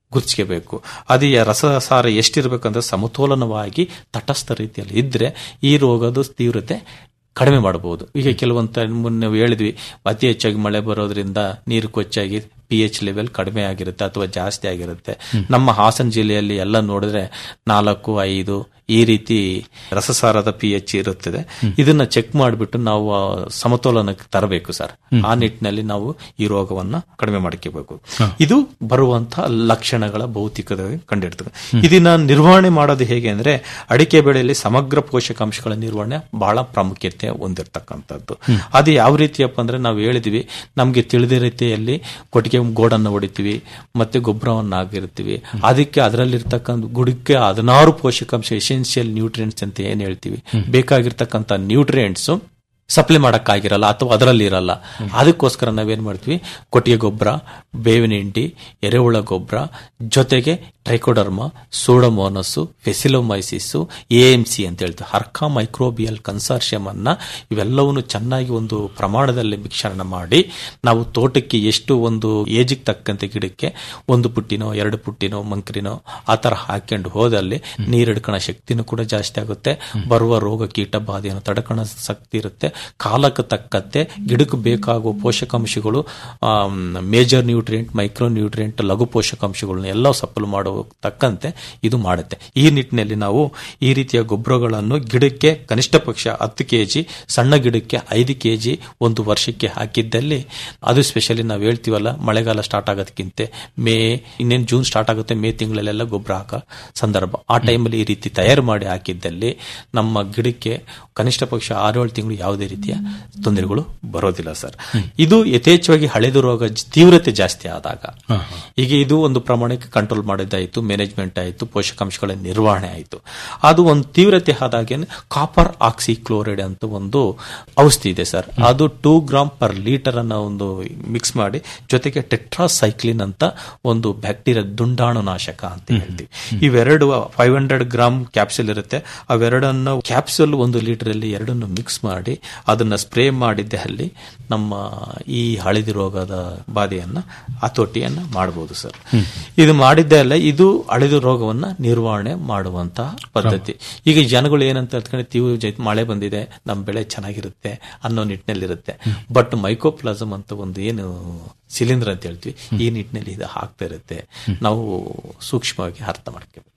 ಗುರುತಿಸಬೇಕು ಅದು ಈ ರಸಸಾರ ಎಷ್ಟಿರ್ಬೇಕಂದ್ರೆ ಸಮತೋಲನವಾಗಿ ತಟಸ್ಥ ರೀತಿಯಲ್ಲಿ ಇದ್ರೆ ಈ ರೋಗದ ತೀವ್ರತೆ ಕಡಿಮೆ ಮಾಡಬಹುದು ಈಗ ಕೆಲವೊಂದು ಮುನ್ನ ನಾವು ಹೇಳಿದ್ವಿ ಅತಿ ಹೆಚ್ಚಾಗಿ ಮಳೆ ಬರೋದ್ರಿಂದ ನೀರು ಕೊಚ್ಚಾಗಿ ಪಿ ಎಚ್ ಲೆವೆಲ್ ಕಡಿಮೆ ಆಗಿರುತ್ತೆ ಅಥವಾ ಜಾಸ್ತಿ ಆಗಿರುತ್ತೆ ನಮ್ಮ ಹಾಸನ ಜಿಲ್ಲೆಯಲ್ಲಿ ಎಲ್ಲ ನೋಡಿದ್ರೆ ನಾಲ್ಕು ಐದು ಈ ರೀತಿ ರಸಸಾರದ ಪಿ ಎಚ್ ಇರುತ್ತದೆ ಇದನ್ನ ಚೆಕ್ ಮಾಡಿಬಿಟ್ಟು ನಾವು ಆ ಸಮತೋಲನಕ್ಕೆ ತರಬೇಕು ಸರ್ ಆ ನಿಟ್ಟಿನಲ್ಲಿ ನಾವು ಈ ರೋಗವನ್ನ ಕಡಿಮೆ ಮಾಡ್ಕೋಬೇಕು ಇದು ಬರುವಂತಹ ಲಕ್ಷಣಗಳ ಭೌತಿಕವಾಗಿ ಕಂಡಿರ್ತದೆ ಇದನ್ನ ನಿರ್ವಹಣೆ ಮಾಡೋದು ಹೇಗೆ ಅಂದ್ರೆ ಅಡಿಕೆ ಬೆಳೆಯಲ್ಲಿ ಸಮಗ್ರ ಪೋಷಕಾಂಶಗಳ ನಿರ್ವಹಣೆ ಬಹಳ ಪ್ರಾಮುಖ್ಯತೆ ಹೊಂದಿರತಕ್ಕಂಥದ್ದು ಅದು ಯಾವ ರೀತಿಯಪ್ಪ ಅಂದ್ರೆ ನಾವು ಹೇಳಿದ್ವಿ ನಮ್ಗೆ ತಿಳಿದ ರೀತಿಯಲ್ಲಿ ಕೊಟ್ಟಿಗೆ ಗೋಡನ್ನು ಹೊಡಿತೀವಿ ಮತ್ತೆ ಗೊಬ್ಬರವನ್ನು ಹಾಕಿರ್ತೀವಿ ಅದಕ್ಕೆ ಅದರಲ್ಲಿರ್ತಕ್ಕಂಥ ಗುಡಿಗೆ ಹದಿನಾರು ಪೋಷಕಾಂಶ ಎಸೆನ್ಷಿಯಲ್ ನ್ಯೂಟ್ರಿಯೆಂಟ್ಸ್ ಅಂತ ಏನ್ ಹೇಳ್ತೀವಿ ಬೇಕಾಗಿರ್ತಕ್ಕಂಥ ನ್ಯೂಟ್ರಿಯೆಂಟ್ಸ್ ಸಪ್ಲೈ ಮಾಡಕ್ಕಾಗಿರಲ್ಲ ಅಥವಾ ಅದರಲ್ಲಿ ಇರಲ್ಲ ಅದಕ್ಕೋಸ್ಕರ ನಾವೇನ್ ಮಾಡ್ತೀವಿ ಕೊಟ್ಟಿಗೆ ಗೊಬ್ಬರ ಬೇವಿನ ಹಿಂಡಿ ಎರೆಹುಳ ಗೊಬ್ಬರ ಜೊತೆಗೆ Trichoderma Pseudomonas Paecilomyces A M C ಅಂತ ಹೇಳ್ತೀವಿ ಹರ್ಕಾ ಮೈಕ್ರೋಬಿಯಲ್ ಕನ್ಸಾರ್ಷಿಯಂ ಅನ್ನ ಇವೆಲ್ಲವನ್ನು ಚೆನ್ನಾಗಿ ಒಂದು ಪ್ರಮಾಣದಲ್ಲಿ ಮಿಶ್ರಣ ಮಾಡಿ ನಾವು ತೋಟಕ್ಕೆ ಎಷ್ಟು ಒಂದು ಏಜಿಗೆ ತಕ್ಕಂತೆ ಗಿಡಕ್ಕೆ ಒಂದು ಪುಟ್ಟಿನೋ ಎರಡು ಪುಟ್ಟಿನೋ ಮಂಕ್ರಿನೋ ಆ ತರ ಹಾಕೊಂಡು ಹೋದಲ್ಲಿ ನೀರಿಡ್ಕಣ ಶಕ್ತಿನೂ ಕೂಡ ಜಾಸ್ತಿ ಆಗುತ್ತೆ ಬರುವ ರೋಗ ಕೀಟ ಬಾಧೆಯನ್ನು ತಡ್ಕಣ ಶಕ್ತಿ ಇರುತ್ತೆ ಕಾಲಕ್ಕೆ ತಕ್ಕಂತೆ ಗಿಡಕ್ಕೆ ಬೇಕಾಗುವ ಪೋಷಕಾಂಶಗಳು ಮೇಜರ್ ನ್ಯೂಟ್ರಿಯೆಂಟ್ ಮೈಕ್ರೋ ನ್ಯೂಟ್ರಿಯೆಂಟ್ ಲಘು ಪೋಷಕಾಂಶಗಳನ್ನ ಎಲ್ಲ ಸಪ್ಲೈ ಮಾಡುವ ತಕ್ಕಂತೆ ಇದು ಮಾಡುತ್ತೆ ಈ ನಿಟ್ಟಿನಲ್ಲಿ ನಾವು ಈ ರೀತಿಯ ಗೊಬ್ಬರಗಳನ್ನು ಗಿಡಕ್ಕೆ ಕನಿಷ್ಠ ಪಕ್ಷ ಹತ್ತು ಕೆಜಿ ಸಣ್ಣ ಗಿಡಕ್ಕೆ ಐದು ಕೆಜಿ ಒಂದು ವರ್ಷಕ್ಕೆ ಹಾಕಿದ್ದಲ್ಲಿ ಅದು ಸ್ಪೆಷಲಿ ನಾವು ಹೇಳ್ತೀವಲ್ಲ ಮಳೆಗಾಲ ಸ್ಟಾರ್ಟ್ ಆಗೋದಕ್ಕಿಂತ ಮೇ ಇನ್ನೇನು ಜೂನ್ ಸ್ಟಾರ್ಟ್ ಆಗುತ್ತೆ ಮೇ ತಿಂಗಳಲ್ಲೆಲ್ಲ ಗೊಬ್ಬರ ಹಾಕೋ ಸಂದರ್ಭ ಆ ಟೈಮಲ್ಲಿ ಈ ರೀತಿ ತಯಾರು ಮಾಡಿ ಹಾಕಿದ್ದಲ್ಲಿ ನಮ್ಮ ಗಿಡಕ್ಕೆ ಕನಿಷ್ಠ ಪಕ್ಷ ಆರೇಳು ತಿಂಗಳು ಯಾವುದೇ ರೀತಿಯ ತೊಂದರೆಗಳು ಬರೋದಿಲ್ಲ ಸರ್ ಇದು ಯಥೇಚ್ಛವಾಗಿ ಹಳೆದು ರೋಗ ಜ- ತೀವ್ರತೆ ಜಾಸ್ತಿ ಆದಾಗ ಈಗ ಇದು ಒಂದು ಪ್ರಮಾಣಕ್ಕೆ ಕಂಟ್ರೋಲ್ ಮಾಡಿದ್ದಾಯಿತು ಮ್ಯಾನೇಜ್ಮೆಂಟ್ ಆಯಿತು ಪೋಷಕಾಂಶಗಳ ನಿರ್ವಹಣೆ ಆಯಿತು ಅದು ಒಂದು ತೀವ್ರತೆ ಆದಾಗ ಕಾಪರ್ ಆಕ್ಸಿ ಕ್ಲೋರೈಡ್ ಅಂತ ಒಂದು ಔಷಧಿ ಇದೆ ಸರ್ ಅದು ಟೂ ಗ್ರಾಮ್ ಪರ್ ಲೀಟರ್ ಅನ್ನ ಒಂದು ಮಿಕ್ಸ್ ಮಾಡಿ ಜೊತೆಗೆ ಟೆಟ್ರಾಸೈಕ್ಲಿನ್ ಅಂತ ಒಂದು ಬ್ಯಾಕ್ಟೀರಿಯಾ ದುಂಡಾಣು ನಾಶಕ ಅಂತ ಹೇಳ್ತೀವಿ ಇವೆರಡು ಫೈವ್ ಹಂಡ್ರೆಡ್ ಗ್ರಾಮ್ ಕ್ಯಾಪ್ಸೂಲ್ ಇರುತ್ತೆ ಅವೆರಡನ್ನು ಕ್ಯಾಪ್ಸೂಲ್ ಒಂದು ಲೀಟರ್ ಅಲ್ಲಿ ಎರಡನ್ನು ಮಿಕ್ಸ್ ಮಾಡಿ ಅದನ್ನ ಸ್ಪ್ರೇ ಮಾಡಿದ್ದೆ ಅಲ್ಲಿ ನಮ್ಮ ಈ ಹಳದಿ ರೋಗದ ಬಾಧೆಯನ್ನ ಹತೋಟಿಯನ್ನ ಮಾಡಬಹುದು ಸರ್ ಇದು ಮಾಡಿದ್ದೆ ಅಲ್ಲ ಇದು ಹಳದಿ ರೋಗವನ್ನ ನಿರ್ವಹಣೆ ಮಾಡುವಂತಹ ಪದ್ಧತಿ ಈಗ ಜನಗಳು ಏನಂತ ಹೇಳ್ಕೊಂಡು ತೀವ್ರ ಜೈ- ಮಳೆ ಬಂದಿದೆ ನಮ್ಮ ಬೆಳೆ ಚೆನ್ನಾಗಿರುತ್ತೆ ಅನ್ನೋ ನಿಟ್ಟಿನಲ್ಲಿರುತ್ತೆ ಬಟ್ ಮೈಕೋಪ್ಲಾಸಮ್ ಅಂತ ಒಂದು ಏನು ಸಿಲಿಂಡರ್ ಅಂತ ಹೇಳ್ತೀವಿ ಈ ನಿಟ್ಟಿನಲ್ಲಿ ಇದು ಆಗ್ತಾ ಇರುತ್ತೆ ನಾವು ಸೂಕ್ಷ್ಮವಾಗಿ ಅರ್ಥ ಮಾಡ್ಕೋಬೇಕು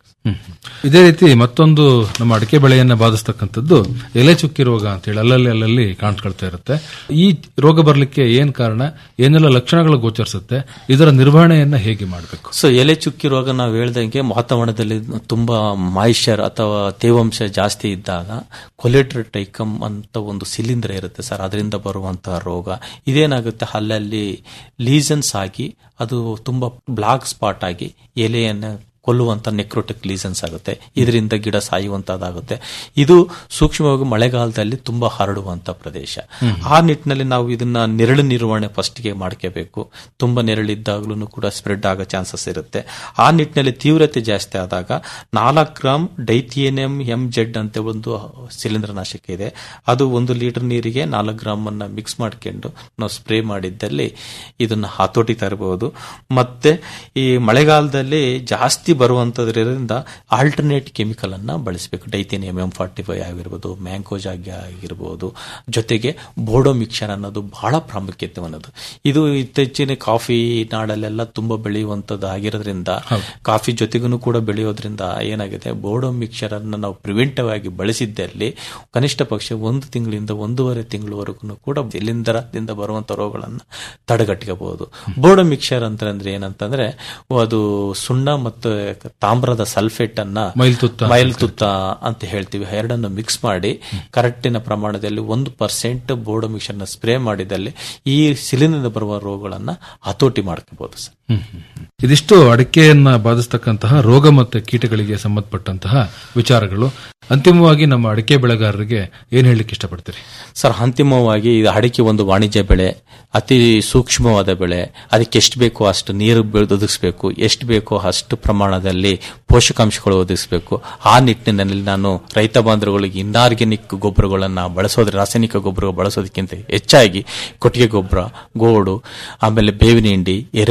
ಇದೇ ರೀತಿ ಮತ್ತೊಂದು ನಮ್ಮ ಅಡಿಕೆ ಬೆಳೆಯನ್ನ ಬಾಧಿಸ್ತಕ್ಕಂಥದ್ದು ಎಲೆ ಚುಕ್ಕಿ ರೋಗ ಅಂತೇಳಿ ಅಲ್ಲಲ್ಲಿ ಅಲ್ಲಲ್ಲಿ ಕಾಣ್ಕೊಳ್ತಾ ಇರುತ್ತೆ ಈ ರೋಗ ಬರಲಿಕ್ಕೆ ಏನ್ ಕಾರಣ ಏನೆಲ್ಲ ಲಕ್ಷಣಗಳು ಗೋಚರಿಸುತ್ತೆ ಇದರ ನಿರ್ವಹಣೆಯನ್ನ ಹೇಗೆ ಮಾಡಬೇಕು ಸೊ ಎಲೆ ಚುಕ್ಕಿ ರೋಗ ನಾವು ಹೇಳ್ದಂಗೆ ವಾತಾವರಣದಲ್ಲಿ ತುಂಬಾ ಮಾಯಿಶ್ಚರ್ ಅಥವಾ ತೇವಾಂಶ ಜಾಸ್ತಿ ಇದ್ದಾಗ ಕೊಲೆಟ್ರಟೈಕಮ್ ಅಂತ ಒಂದು ಸಿಲಿಂಡರ್ ಇರುತ್ತೆ ಸರ್ ಅದರಿಂದ ಬರುವಂತಹ ರೋಗ ಇದೇನಾಗುತ್ತೆ ಅಲ್ಲಲ್ಲಿ ಲೀಸನ್ಸ್ ಆಗಿ ಅದು ತುಂಬಾ ಬ್ಲಾಕ್ ಸ್ಪಾಟ್ ಆಗಿ ಎಲೆಯನ್ನ ಕೊಲ್ಲುವಂತ ನೆಕ್ರೋಟಿಕ್ ಲೀಸನ್ಸ್ ಆಗುತ್ತೆ ಇದರಿಂದ ಗಿಡ ಸಾಯುವಂತದ್ದಾಗುತ್ತೆ ಇದು ಸೂಕ್ಷ್ಮವಾಗಿ ಮಳೆಗಾಲದಲ್ಲಿ ತುಂಬಾ ಹರಡುವಂತ ಪ್ರದೇಶ ಆ ನಿಟ್ಟಿನಲ್ಲಿ ನಾವು ಇದನ್ನ ನೆರಳು ನಿರ್ವಹಣೆ ಫಸ್ಟ್ಗೆ ಮಾಡ್ಕೋಬೇಕು ತುಂಬಾ ನೆರಳಿದ್ದಾಗ್ಲೂ ಕೂಡ ಸ್ಪ್ರೆಡ್ ಆಗೋ ಚಾನ್ಸಸ್ ಇರುತ್ತೆ ಆ ನಿಟ್ಟಿನಲ್ಲಿ ತೀವ್ರತೆ ಜಾಸ್ತಿ ಆದಾಗ ನಾಲ್ಕು ಗ್ರಾಮ್ ಡೈಥಿಯನಿಯಂ ಎಂ ಜೆಡ್ ಅಂತ ಒಂದು ಶಿಲೀಂಧ್ರ ನಾಶಕ ಇದೆ ಅದು ಒಂದು ಲೀಟರ್ ನೀರಿಗೆ ನಾಲ್ಕು ಗ್ರಾಮ್ ಅನ್ನ ಮಿಕ್ಸ್ ಮಾಡ್ಕೊಂಡು ನಾವು ಸ್ಪ್ರೇ ಮಾಡಿದ್ದಲ್ಲಿ ಇದನ್ನ ಹತೋಟಿ ತರಬಹುದು ಮತ್ತೆ ಈ ಮಳೆಗಾಲದಲ್ಲಿ ಜಾಸ್ತಿ ಬರುವಂತದ್ರಿಂದ ಆಲ್ಟರ್ನೇಟ್ ಕೆಮಿಕಲ್ ಅನ್ನ ಬಳಸಬೇಕು ಡೈಥೇನಿಯಂ ಎಂ ಫಾರ್ಟಿ ಫೈವ್ ಆಗಿರ್ಬೋದು ಮ್ಯಾಂಕೋಜಾಗ್ ಆಗಿರ್ಬೋದು ಜೊತೆಗೆ ಬೋಡೋ ಮಿಕ್ಸರ್ ಅನ್ನೋದು ಬಹಳ ಪ್ರಾಮುಖ್ಯತೆ ಅನ್ನೋದು ಇದು ಇತ್ತೀಚಿನ ಕಾಫಿ ನಾಡಲ್ಲೆಲ್ಲ ತುಂಬಾ ಬೆಳೆಯುವಂತದ್ದು ಆಗಿರೋದ್ರಿಂದ ಕಾಫಿ ಜೊತೆಗೂ ಕೂಡ ಬೆಳೆಯೋದ್ರಿಂದ ಏನಾಗಿದೆ ಬೋಡೋ ಮಿಕ್ಸರ್ ಅನ್ನ ನಾವು ಪ್ರಿವೆಂಟಿವ್ ಆಗಿ ಬಳಸಿದ್ದಲ್ಲಿ ಕನಿಷ್ಠ ಪಕ್ಷ ಒಂದು ತಿಂಗಳಿಂದ ಒಂದೂವರೆ ತಿಂಗಳವರೆಗೂ ಕೂಡ ಶಿಲೀಂಧ್ರದಿಂದ ಬರುವಂತ ರೋಗಗಳನ್ನ ತಡೆಗಟ್ಟಬಹುದು ಬೋಡೋ ಮಿಕ್ಸರ್ ಅಂತಂದ್ರೆ ಏನಂತಂದ್ರೆ ಅದು ಸುಣ್ಣ ಮತ್ತು ತಾಮ್ರದ ಸಲ್ಫೇಟ್ ಅನ್ನ ಮೈಲ್ತುತ್ತ ಮೈಲ್ತುತ್ತ ಅಂತ ಹೇಳ್ತೀವಿ ಎರಡನ್ನು ಮಿಕ್ಸ್ ಮಾಡಿ ಕರೆಕ್ಟಿನ ಪ್ರಮಾಣದಲ್ಲಿ ಒಂದು ಪರ್ಸೆಂಟ್ ಬೋರ್ಡೋ ಮಿಕ್ಸರ್ ನ ಸ್ಪ್ರೇ ಮಾಡಿದಲ್ಲಿ ಈ ಸಿಲಿಂಡರ್ ಬರುವ ರೋಗಗಳನ್ನ ಹತೋಟಿ ಮಾಡ್ಕೋಬಹುದು ಸರ್ ಹ್ಮ್, ಹ್ಮ್, ಹ್ಮ್. ಇದಿಷ್ಟು ಅಡಿಕೆಯನ್ನ ಬಾಧಿಸ್ತಕ್ಕಂತಹ ರೋಗ ಮತ್ತು ಕೀಟಗಳಿಗೆ ಸಂಬಂಧಪಟ್ಟಂತಹ ವಿಚಾರಗಳು ಅಂತಿಮವಾಗಿ ನಮ್ಮ ಅಡಿಕೆ ಬೆಳೆಗಾರರಿಗೆ ಏನ್ ಹೇಳಲಿಕ್ಕೆ ಇಷ್ಟಪಡ್ತೀರಿ ಸರ್ ಅಂತಿಮವಾಗಿ ಇದು ಅಡಿಕೆ ಒಂದು ವಾಣಿಜ್ಯ ಬೆಳೆ ಅತಿ ಸೂಕ್ಷ್ಮವಾದ ಬೆಳೆ ಅದಕ್ಕೆ ಎಷ್ಟು ಬೇಕೋ ಅಷ್ಟು ನೀರು ಬೆಳ್- ಒದಗಿಸ್ಬೇಕು ಎಷ್ಟು ಬೇಕೋ ಅಷ್ಟು ಪ್ರಮಾಣದಲ್ಲಿ ಪೋಷಕಾಂಶಗಳು ಒದಗಿಸಬೇಕು ಆ ನಿಟ್ಟಿನಲ್ಲಿ ನಾನು ರೈತ ಬಾಂಧವಗಳಿಗೆ ಇನ್ನಾರ್ಗ್ಯಾನಿಕ್ ಗೊಬ್ಬರಗಳನ್ನ ಬಳಸೋದ್ರ ರಾಸಾಯನಿಕ ಗೊಬ್ಬರ ಬಳಸೋದಕ್ಕಿಂತ ಹೆಚ್ಚಾಗಿ ಕೊಟ್ಟಿಗೆ ಗೊಬ್ಬರ ಗೋಡು ಆಮೇಲೆ ಬೇವಿನ ಹಿಂಡಿ ಎರೆಹುಳ ಗೊಬ್ಬರ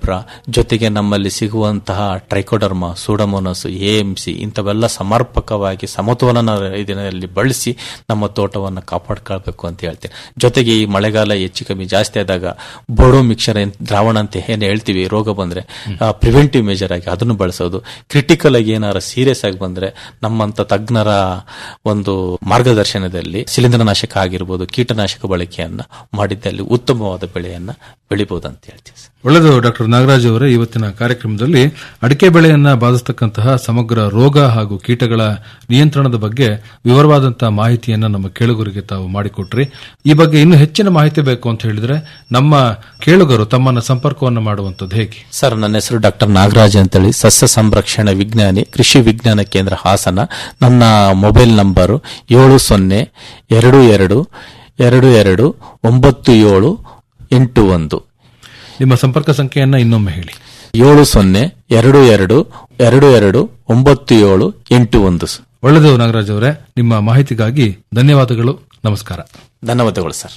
ಗೊಬ್ಬರ ಜೊತೆಗೆ ನಮ್ಮಲ್ಲಿ ಸಿಗುವಂತಹ ಟ್ರೈಕೋಡರ್ಮ ಸೂಡಮೋನಸ್ ಎಎಂಸಿ ಇಂಥವೆಲ್ಲ ಸಮರ್ಪಕವಾಗಿ ಸಮತೋಲನ ಇದರಲ್ಲಿ ಬಳಸಿ ನಮ್ಮ ತೋಟವನ್ನು ಕಾಪಾಡ್ಕೊಳ್ಬೇಕು ಅಂತ ಹೇಳ್ತೀನಿ ಜೊತೆಗೆ ಈ ಮಳೆಗಾಲ ಹೆಚ್ಚು ಕಮ್ಮಿ ಜಾಸ್ತಿ ಆದಾಗ ಬೋಡೋ ಮಿಕ್ಸರ್ ದ್ರಾವಣ ಅಂತ ಏನು ಹೇಳ್ತೀವಿ ರೋಗ ಬಂದ್ರೆ ಪ್ರಿವೆಂಟಿವ್ ಮೆಜರ್ ಆಗಿ ಅದನ್ನು ಬಳಸೋದು ಕ್ರಿಟಿಕಲ್ ಆಗಿ ಏನಾರ ಸೀರಿಯಸ್ ಆಗಿ ಬಂದ್ರೆ ನಮ್ಮಂತ ತಜ್ಞರ ಒಂದು ಮಾರ್ಗದರ್ಶನದಲ್ಲಿ ಶಿಲೀಂಧ್ರನಾಶಕ ಆಗಿರ್ಬೋದು ಕೀಟನಾಶಕ ಬಳಕೆಯನ್ನ ಮಾಡಿದ್ದಲ್ಲಿ ಉತ್ತಮವಾದ ಬೆಳೆಯನ್ನ ಬೆಳಿಬಹುದು ಅಂತ ಹೇಳ್ತೀವಿ ಸರ್. ಒಳ್ಳೆಯದು ಡಾಕ್ಟರ್ ನಾಗರಾಜ್ ಅವರೇ ಇವತ್ತಿನ ಕಾರ್ಯಕ್ರಮದಲ್ಲಿ ಅಡಿಕೆ ಬೆಳೆಯನ್ನ ಬಾಧಿಸತಕ್ಕಂತಹ ಸಮಗ್ರ ರೋಗ ಹಾಗೂ ಕೀಟಗಳ ನಿಯಂತ್ರಣದ ಬಗ್ಗೆ ವಿವರವಾದಂತಹ ಮಾಹಿತಿಯನ್ನ ನಮ್ಮ ಕೇಳುಗರಿಗೆ ತಾವು ಮಾಡಿಕೊಟ್ರಿ ಈ ಬಗ್ಗೆ ಇನ್ನೂ ಹೆಚ್ಚಿನ ಮಾಹಿತಿ ಬೇಕು ಅಂತ ಹೇಳಿದ್ರೆ ನಮ್ಮ ಕೇಳುಗರು ತಮ್ಮನ್ನ ಸಂಪರ್ಕವನ್ನು ಮಾಡುವಂತದ್ದು ಹೇಗೆ ಸರ್ ನನ್ನ ಹೆಸರು ಡಾಕ್ಟರ್ ನಾಗರಾಜ್ ಅಂತೇಳಿ ಸಸ್ಯ ಸಂರಕ್ಷಣಾ ವಿಜ್ಞಾನಿ ಕೃಷಿ ವಿಜ್ಞಾನ ಕೇಂದ್ರ ಹಾಸನ ನನ್ನ ಮೊಬೈಲ್ ನಂಬರು ಏಳು ಸೊನ್ನೆ ಎರಡು ಎರಡು ಎರಡು ಎರಡು ಒಂಬತ್ತು ಏಳು ಎಂಟು ಒಂದು ನಿಮ್ಮ ಸಂಪರ್ಕ ಸಂಖ್ಯೆಯನ್ನ ಇನ್ನೊಮ್ಮೆ ಹೇಳಿ ಏಳು ಸೊನ್ನೆ ಎರಡು ಎರಡು ಎರಡು ಎರಡು ಒಂಬತ್ತು ಏಳು ಎಂಟು ಒಂದು ಸರ್. ಒಳ್ಳೆಯದು ನಾಗರಾಜ್ ಅವರೇ ನಿಮ್ಮ ಮಾಹಿತಿಗಾಗಿ ಧನ್ಯವಾದಗಳು ನಮಸ್ಕಾರ ಧನ್ಯವಾದಗಳು ಸರ್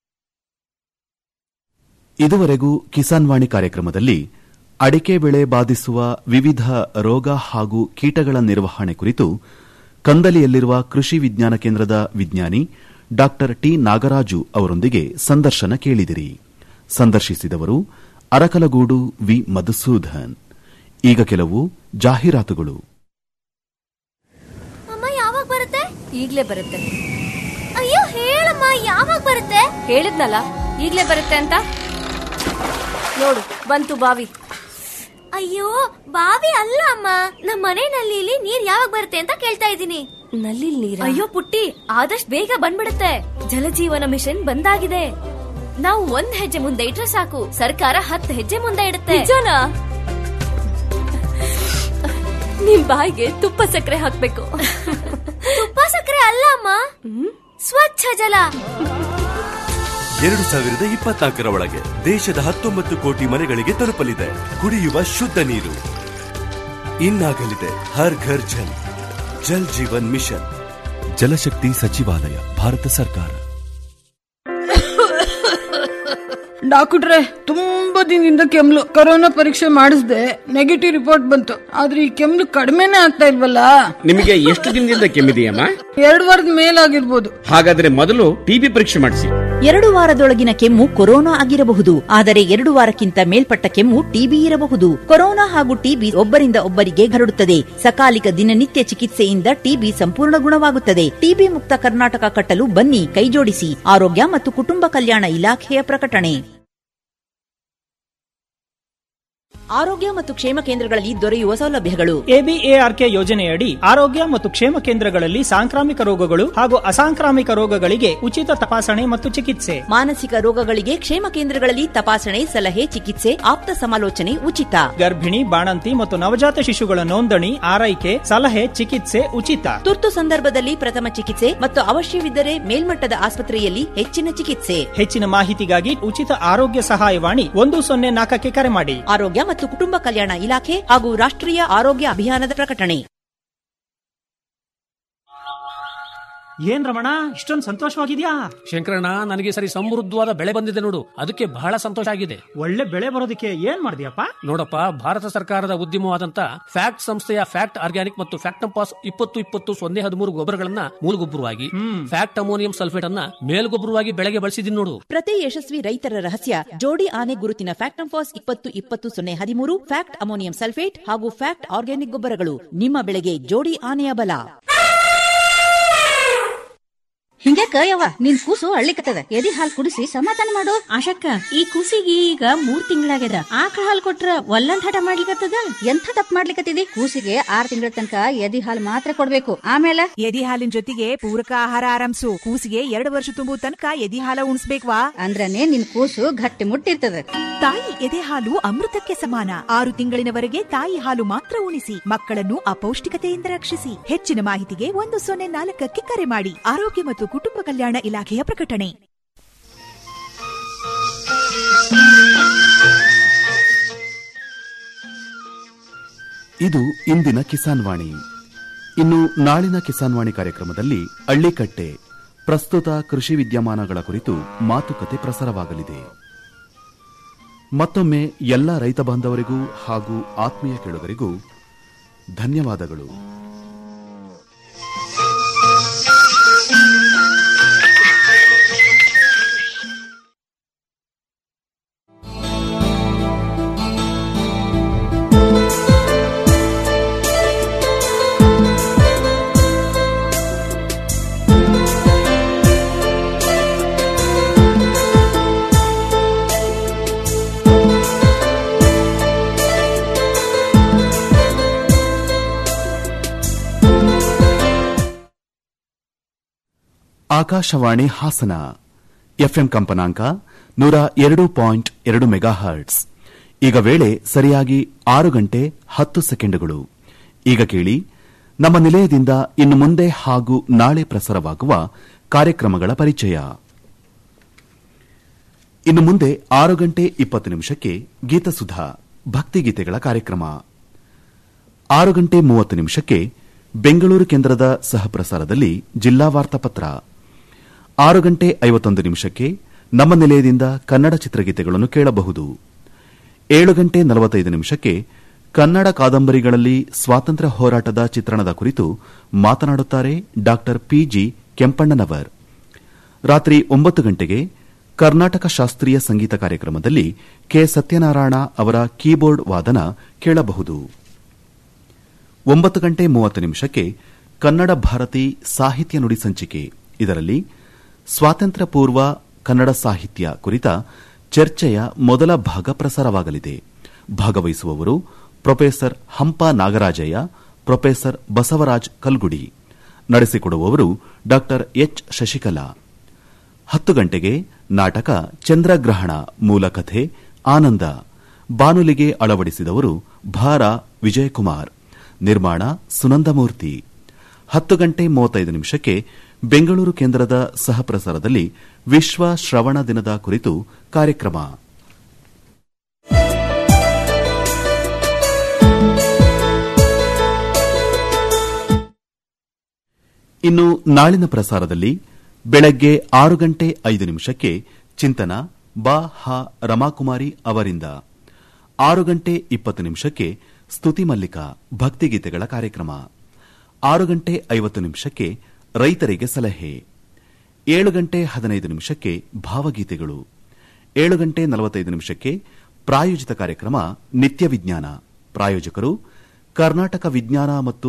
ಇದುವರೆಗೂ ಕಿಸಾನ್ ವಾಣಿ ಕಾರ್ಯಕ್ರಮದಲ್ಲಿ ಅಡಿಕೆ ಬೆಳೆ ಬಾಧಿಸುವ ವಿವಿಧ ರೋಗ ಹಾಗೂ ಕೀಟಗಳ ನಿರ್ವಹಣೆ ಕುರಿತು ಕಂದಲಿಯಲ್ಲಿರುವ ಕೃಷಿ ವಿಜ್ಞಾನ ಕೇಂದ್ರದ ವಿಜ್ಞಾನಿ ಡಾ ಟಿ ನಾಗರಾಜು ಅವರೊಂದಿಗೆ ಸಂದರ್ಶನ ಕೇಳಿದಿರಿ ಸಂದರ್ಶಿಸಿದವರು ಅರಕಲಗೂಡು ವಿ ಮಧುಸೂದನ್ ಈಗ ಕೆಲವು ಜಾಹೀರಾತುಗಳು ಅಮ್ಮ ಯಾವಾಗ ಬರುತ್ತೆ ಈಗ್ಲೇ ಬರುತ್ತೆ ಅಯ್ಯೋ ಹೇಳಮ್ಮ ಯಾವಾಗ ಬರುತ್ತೆ ಹೇಳಿದ್ನಲ್ಲ ಈಗ್ಲೇ ಬರುತ್ತೆ ಅಂತ ನೋಡು ಬಂತು ಬಾವಿ ಅಯ್ಯೋ ಬಾವಿ ಅಲ್ಲ ಅಮ್ಮ ನಮ್ಮ ಮನೆ ನಲ್ಲಿಲಿ ನೀರ್ ಯಾವಾಗ ಬರುತ್ತೆ ಅಂತ ಕೇಳ್ತಾ ಇದ್ದೀನಿ ನಲ್ಲಿ ನೀರ್ ಅಯ್ಯೋ ಪುಟ್ಟಿ ಆದಷ್ಟು ಬೇಗ ಬಂದ್ಬಿಡುತ್ತೆ ಜಲಜೀವನ ಮಿಷನ್ ಬಂದಾಗಿದೆ ನಾವು ಒಂದ್ ಹೆಜ್ಜೆ ಮುಂದೆ ಇಟ್ರೆ ಸಾಕು ಸರ್ಕಾರ ಹತ್ತು ಹೆಜ್ಜೆ ಮುಂದೆ ಇಡುತ್ತೆ ನಿಜನಾ ನಿಮ್ ಬಾಯಿಗೆ ತುಪ್ಪ ಸಕ್ಕರೆ ಹಾಕ್ಬೇಕು ತುಪ್ಪ ಸಕ್ಕರೆ ಅಲ್ಲ ಅಮ್ಮ ಸ್ವಚ್ಛ ಜಲ ಎರಡು ಸಾವಿರದ ಇಪ್ಪತ್ನಾಲ್ಕರ ಒಳಗೆ ದೇಶದ ಹತ್ತೊಂಬತ್ತು ಕೋಟಿ ಮನೆಗಳಿಗೆ ತಲುಪಲಿದೆ ಕುಡಿಯುವ ಶುದ್ಧ ನೀರು ಇನ್ನಾಗಲಿದೆ ಹರ್ ಘರ್ ಜಲ್ ಜಲ್ ಜೀವನ್ ಮಿಷನ್ ಜಲಶಕ್ತಿ ಸಚಿವಾಲಯ ಭಾರತ ಸರ್ಕಾರ ಡಾಕ್ಟ್ರೆ ತುಂಬಾ ದಿನದಿಂದ ಕೆಮ್ಲು ಕೊರೋನಾ ಪರೀಕ್ಷೆ ಮಾಡಿಸ್ದೆ ನೆಗೆಟಿವ್ ರಿಪೋರ್ಟ್ ಬಂತು ಆದ್ರೆ ಈ ಕೆಮ್ಲು ಕಡಿಮೆನೇ ಆಗ್ತಾ ಇಲ್ವಲ್ಲ ನಿಮಗೆ ಎಷ್ಟು ದಿನದಿಂದ ಕೆಮ್ಮಿದೆಯಮ್ಮ ಎರಡು ವಾರದ ಮೇಲಾಗಿರ್ಬೋದು ಹಾಗಾದ್ರೆ ಮೊದಲು ಟಿಬಿ ಪರೀಕ್ಷೆ ಮಾಡಿಸಿ ಎರಡು ವಾರದೊಳಗಿನ ಕೆಮ್ಮು ಕೊರೋನಾ ಆಗಿರಬಹುದು ಆದರೆ ಎರಡು ವಾರಕ್ಕಿಂತ ಮೇಲ್ಪಟ್ಟ ಕೆಮ್ಮು ಟಿಬಿ ಇರಬಹುದು ಕೊರೋನಾ ಹಾಗೂ ಟಿಬಿ ಒಬ್ಬರಿಂದ ಒಬ್ಬರಿಗೆ ಹರಡುತ್ತದೆ ಸಕಾಲಿಕ ದಿನನಿತ್ಯ ಚಿಕಿತ್ಸೆಯಿಂದ ಟಿಬಿ ಸಂಪೂರ್ಣ ಗುಣವಾಗುತ್ತದೆ ಟಿಬಿ ಮುಕ್ತ ಕರ್ನಾಟಕ ಕಟ್ಟಲು ಬನ್ನಿ ಕೈಜೋಡಿಸಿ ಆರೋಗ್ಯ ಮತ್ತು ಕುಟುಂಬ ಕಲ್ಯಾಣ ಇಲಾಖೆಯ ಪ್ರಕಟಣೆ ಆರೋಗ್ಯ ಮತ್ತು ಕ್ಷೇಮ ಕೇಂದ್ರಗಳಲ್ಲಿ ದೊರೆಯುವ ಸೌಲಭ್ಯಗಳು ಎಬಿಎಆರ್ಕೆ ಯೋಜನೆಯಡಿ ಆರೋಗ್ಯ ಮತ್ತು ಕ್ಷೇಮ ಕೇಂದ್ರಗಳಲ್ಲಿ ಸಾಂಕ್ರಾಮಿಕ ರೋಗಗಳು ಹಾಗೂ ಅಸಾಂಕ್ರಾಮಿಕ ರೋಗಗಳಿಗೆ ಉಚಿತ ತಪಾಸಣೆ ಮತ್ತು ಚಿಕಿತ್ಸೆ ಮಾನಸಿಕ ರೋಗಗಳಿಗೆ ಕ್ಷೇಮ ಕೇಂದ್ರಗಳಲ್ಲಿ ತಪಾಸಣೆ ಸಲಹೆ ಚಿಕಿತ್ಸೆ ಆಪ್ತ ಸಮಾಲೋಚನೆ ಉಚಿತ ಗರ್ಭಿಣಿ ಬಾಣಂತಿ ಮತ್ತು ನವಜಾತ ಶಿಶುಗಳ ನೋಂದಣಿ ಆರೈಕೆ ಸಲಹೆ ಚಿಕಿತ್ಸೆ ಉಚಿತ ತುರ್ತು ಸಂದರ್ಭದಲ್ಲಿ ಪ್ರಥಮ ಚಿಕಿತ್ಸೆ ಮತ್ತು ಅವಶ್ಯವಿದ್ದರೆ ಮೇಲ್ಮಟ್ಟದ ಆಸ್ಪತ್ರೆಯಲ್ಲಿ ಹೆಚ್ಚಿನ ಚಿಕಿತ್ಸೆ ಹೆಚ್ಚಿನ ಮಾಹಿತಿಗಾಗಿ ಉಚಿತ ಆರೋಗ್ಯ ಸಹಾಯವಾಣಿ ಒಂದು ಸೊನ್ನೆ ನಾಲ್ಕಕ್ಕೆ ಕರೆ ಮಾಡಿ ಆರೋಗ್ಯ ಮತ್ತು ಕುಟುಂಬ ಕಲ್ಯಾಣ ಇಲಾಖೆ ಹಾಗೂ ರಾಷ್ಟ್ರೀಯ ಆರೋಗ್ಯ ಅಭಿಯಾನದ ಪ್ರಕಟಣೆ ಏನ್ ರಮಣ ಇಷ್ಟೊಂದು ಸಂತೋಷವಾಗಿದ್ಯಾ ಶಂಕರಣ್ಣ ನನಗೆ ಸರಿ ಸಮೃದ್ಧವಾದ ಬೆಳೆ ಬಂದಿದೆ ನೋಡು ಅದಕ್ಕೆ ಬಹಳ ಸಂತೋಷ ಆಗಿದೆ ಒಳ್ಳೆ ಬೆಳೆ ಬರೋದಕ್ಕೆ ಏನ್ ಮಾಡಿದ್ಯಪ್ಪ ನೋಡಪ್ಪ ಭಾರತ ಸರ್ಕಾರದ ಉದ್ಯಮವಾದಂತ ಫ್ಯಾಕ್ಟ್ ಸಂಸ್ಥೆಯ ಫ್ಯಾಕ್ಟ್ ಆರ್ಗ್ಯಾನಿಕ್ ಮತ್ತು ಫ್ಯಾಕ್ಟಂಪಾಸ್ ಇಪ್ಪತ್ತು ಇಪ್ಪತ್ತು ಸೊನ್ನೆ ಹದಿಮೂರು ಗೊಬ್ಬರಗಳನ್ನ ಮೂಲಗೊಬ್ಬರವಾಗಿ ಫ್ಯಾಕ್ಟ್ ಅಮೋನಿಯಂ ಸಲ್ಫೇಟ್ ಅನ್ನ ಮೇಲ್ಗೊಬ್ಬರವಾಗಿ ಬೆಳೆಗೆ ಬಳಸಿದೀನಿ ನೋಡು ಪ್ರತಿ ಯಶಸ್ವಿ ರೈತರ ರಹಸ್ಯ ಜೋಡಿ ಆನೆ ಗುರುತಿನ ಫ್ಯಾಕ್ಟಂಫಾಸ್ ಇಪ್ಪತ್ತು ಇಪ್ಪತ್ತು ಸೊನ್ನೆ ಹದಿಮೂರು ಫ್ಯಾಕ್ಟ್ ಅಮೋನಿಯಂ ಸಲ್ಫೇಟ್ ಹಾಗೂ ಫ್ಯಾಕ್ಟ್ ಆರ್ಗ್ಯಾನಿಕ್ ಗೊಬ್ಬರಗಳು ನಿಮ್ಮ ಬೆಳೆಗೆ ಜೋಡಿ ಆನೆಯ ಬಲ ಹಿಂಗ್ಯಾಕ ಯವ್ವ ನಿನ್ ಕೂಸು ಅಳ್ಳಿಕತ್ತದ ಎದಿ ಹಾಲ್ ಕುಡಿಸಿ ಸಮಾಧಾನ ಮಾಡು ಆಶಕ್ಕ ಈ ಕೂಸಿಗೆ ಈಗ ಮೂರ್ ತಿಂಗಳಾಗ್ಯದ ಆಕಳ ಹಾಲ್ ಕೊಟ್ರ ಒಲ್ಲಂದ್ ಹಠ ಮಾಡ್ಲಿಕತ್ತದ ಎಂಥ ತಪ್ಪ ಮಾಡ್ಲಿಕತ್ತಿದಿ ಕೂಸಿಗೆ ಆರ್ ತಿಂಗಳ ತನಕ ಎದಿ ಹಾಲ್ ಮಾತ್ರ ಕೊಡ್ಬೇಕು ಆಮೇಲೆ ಎದಿ ಹಾಲಿನ ಜೊತೆಗೆ ಪೂರಕ ಆಹಾರ ಆರಂಭಿಸು ಕೂಸಿಗೆ ಎರಡು ವರ್ಷ ತುಂಬುವ ತನಕ ಎದಿ ಹಾಲ ಉಣಿಸ್ಬೇಕ್ವಾ ಅಂದ್ರನೇ ನಿನ್ ಕೂಸು ಗಟ್ಟಿ ಮುಟ್ಟಿರ್ತದ ತಾಯಿ ಎದೆ ಹಾಲು ಅಮೃತಕ್ಕೆ ಸಮಾನ ಆರು ತಿಂಗಳಿನವರೆಗೆ ತಾಯಿ ಹಾಲು ಮಾತ್ರ ಉಣಿಸಿ ಮಕ್ಕಳನ್ನು ಅಪೌಷ್ಟಿಕತೆಯಿಂದ ರಕ್ಷಿಸಿ ಹೆಚ್ಚಿನ ಮಾಹಿತಿಗೆ ಒಂದು ಸೊನ್ನೆ ನಾಲ್ಕಕ್ಕೆ ಕರೆ ಮಾಡಿ ಆರೋಗ್ಯ ಮತ್ತು ಕುಟುಂಬ ಕಲ್ಯಾಣ ಇಲಾಖೆಯ ಪ್ರಕಟಣೆ ಇದು ಇಂದಿನ ಕಿಸಾನ್ ವಾಣಿ ಇನ್ನು ನಾಳಿನ ಕಿಸಾನ್ ವಾಣಿ ಕಾರ್ಯಕ್ರಮದಲ್ಲಿ ಅಳ್ಳಿಕಟ್ಟೆ ಪ್ರಸ್ತುತ ಕೃಷಿ ವಿದ್ಯಮಾನಗಳ ಕುರಿತು ಮಾತುಕತೆ ಪ್ರಸಾರವಾಗಲಿದೆ ಮತ್ತೊಮ್ಮೆ ಎಲ್ಲ ರೈತ ಬಾಂಧವರಿಗೂ ಹಾಗೂ ಆತ್ಮೀಯ ಕೇಳುಗರಿಗೂ ಧನ್ಯವಾದಗಳು ಆಕಾಶವಾಣಿ ಹಾಸನ ಎಫ್ಎಂ ಕಂಪನಾಂಕ ನೂರ ಎರಡು ಪಾಯಿಂಟ್ ಎರಡು ಮೆಗಾ ಹರ್ಟ್ಸ್ ಈಗ ವೇಳೆ ಸರಿಯಾಗಿ ಆರು ಗಂಟೆ ಹತ್ತು ಸೆಕೆಂಡುಗಳು ಈಗ ಕೇಳಿ ನಮ್ಮ ನಿಲಯದಿಂದ ಇನ್ನು ಮುಂದೆ ಹಾಗೂ ನಾಳೆ ಪ್ರಸಾರವಾಗುವ ಕಾರ್ಯಕ್ರಮಗಳ ಪರಿಚಯ ಇನ್ನು ಮುಂದೆ ಆರು ಗಂಟೆ ಇಪ್ಪತ್ತು ನಿಮಿಷಕ್ಕೆ ಗೀತಸುಧಾ ಭಕ್ತಿಗೀತೆಗಳ ಕಾರ್ಯಕ್ರಮ ಆರು ಗಂಟೆ ಮೂವತ್ತು ನಿಮಿಷಕ್ಕೆ ಬೆಂಗಳೂರು ಕೇಂದ್ರದ ಸಹಪ್ರಸಾರದಲ್ಲಿ ಜಿಲ್ಲಾ ವಾರ್ತಾಪತ್ರ ಆರು ಗಂಟೆ ಐವತ್ತೊಂದು ನಿಮಿಷಕ್ಕೆ ನಮ್ಮ ನಿಲಯದಿಂದ ಕನ್ನಡ ಚಿತ್ರಗೀತೆಗಳನ್ನು ಕೇಳಬಹುದು ಏಳು ಗಂಟೆ ನಲವತ್ತೈದು ನಿಮಿಷಕ್ಕೆ ಕನ್ನಡ ಕಾದಂಬರಿಗಳಲ್ಲಿ ಸ್ವಾತಂತ್ರ್ಯ ಹೋರಾಟದ ಚಿತ್ರಣದ ಕುರಿತು ಮಾತನಾಡುತ್ತಾರೆ ಡಾ ಪಿಜಿ ಕೆಂಪಣ್ಣನವರ್ ರಾತ್ರಿ ಒಂಬತ್ತು ಗಂಟೆಗೆ ಕರ್ನಾಟಕ ಶಾಸ್ತ್ರೀಯ ಸಂಗೀತ ಕಾರ್ಯಕ್ರಮದಲ್ಲಿ ಕೆ ಸತ್ಯನಾರಾಯಣ ಅವರ ಕೀಬೋರ್ಡ್ ವಾದನ ಕೇಳಬಹುದು ಒಂಬತ್ತು ಗಂಟೆ ಮೂವತ್ತು ನಿಮಿಷಕ್ಕೆ ಕನ್ನಡ ಭಾರತಿ ಸಾಹಿತ್ಯ ನುಡಿ ಸಂಚಿಕೆ ಇದರಲ್ಲಿ ಸ್ವಾತಂತ್ರ್ಯ ಪೂರ್ವ ಕನ್ನಡ ಸಾಹಿತ್ಯ ಕುರಿತ ಚರ್ಚೆಯ ಮೊದಲ ಭಾಗ ಪ್ರಸಾರವಾಗಲಿದೆ ಭಾಗವಹಿಸುವವರು ಪ್ರೊಫೆಸರ್ ಹಂಪ ನಾಗರಾಜಯ್ಯ ಪ್ರೊಫೆಸರ್ ಬಸವರಾಜ್ ಕಲ್ಗುಡಿ ನಡೆಸಿಕೊಡುವವರು ಡಾ ಎಚ್ ಶಶಿಕಲಾ ಹತ್ತು ಗಂಟೆಗೆ ನಾಟಕ ಚಂದ್ರಗ್ರಹಣ ಮೂಲಕಥೆ ಆನಂದ ಬಾನುಲಿಗೆ ಅಳವಡಿಸಿದವರು ಭಾರ ವಿಜಯಕುಮಾರ್ ನಿರ್ಮಾಣ ಸುನಂದಮೂರ್ತಿ ಹತ್ತು ಗಂಟೆ ಮೂವತ್ತೈದು ನಿಮಿಷಕ್ಕೆ ಬೆಂಗಳೂರು ಕೇಂದ್ರದ ಸಹಪ್ರಸಾರದಲ್ಲಿ ವಿಶ್ವ ಶ್ರವಣ ದಿನದ ಕುರಿತು ಕಾರ್ಯಕ್ರಮ ಇನ್ನು ನಾಳಿನ ಪ್ರಸಾರದಲ್ಲಿ ಬೆಳಗ್ಗೆ ಆರು ಗಂಟೆ ಐದು ನಿಮಿಷಕ್ಕೆ ಚಿಂತನ ಬಾ ಹ ರಮಾಕುಮಾರಿ ಅವರಿಂದ ಆರು ಗಂಟೆ ಇಪ್ಪತ್ತು ನಿಮಿಷಕ್ಕೆ ಸ್ತುತಿ ಮಲ್ಲಿಕ ಭಕ್ತಿಗೀತೆಗಳ ಕಾರ್ಯಕ್ರಮ ಆರು ಗಂಟೆ ಐವತ್ತು ನಿಮಿಷಕ್ಕೆ ರೈತರಿಗೆ ಸಲಹೆ ಏಳು ಗಂಟೆ ಹದಿನೈದು ನಿಮಿಷಕ್ಕೆ ಭಾವಗೀತೆಗಳು ಏಳು ಗಂಟೆ ನಲವತ್ತೈದು ನಿಮಿಷಕ್ಕೆ ಪ್ರಾಯೋಜಿತ ಕಾರ್ಯಕ್ರಮ ನಿತ್ಯ ವಿಜ್ಞಾನ ಪ್ರಾಯೋಜಕರು ಕರ್ನಾಟಕ ವಿಜ್ಞಾನ ಮತ್ತು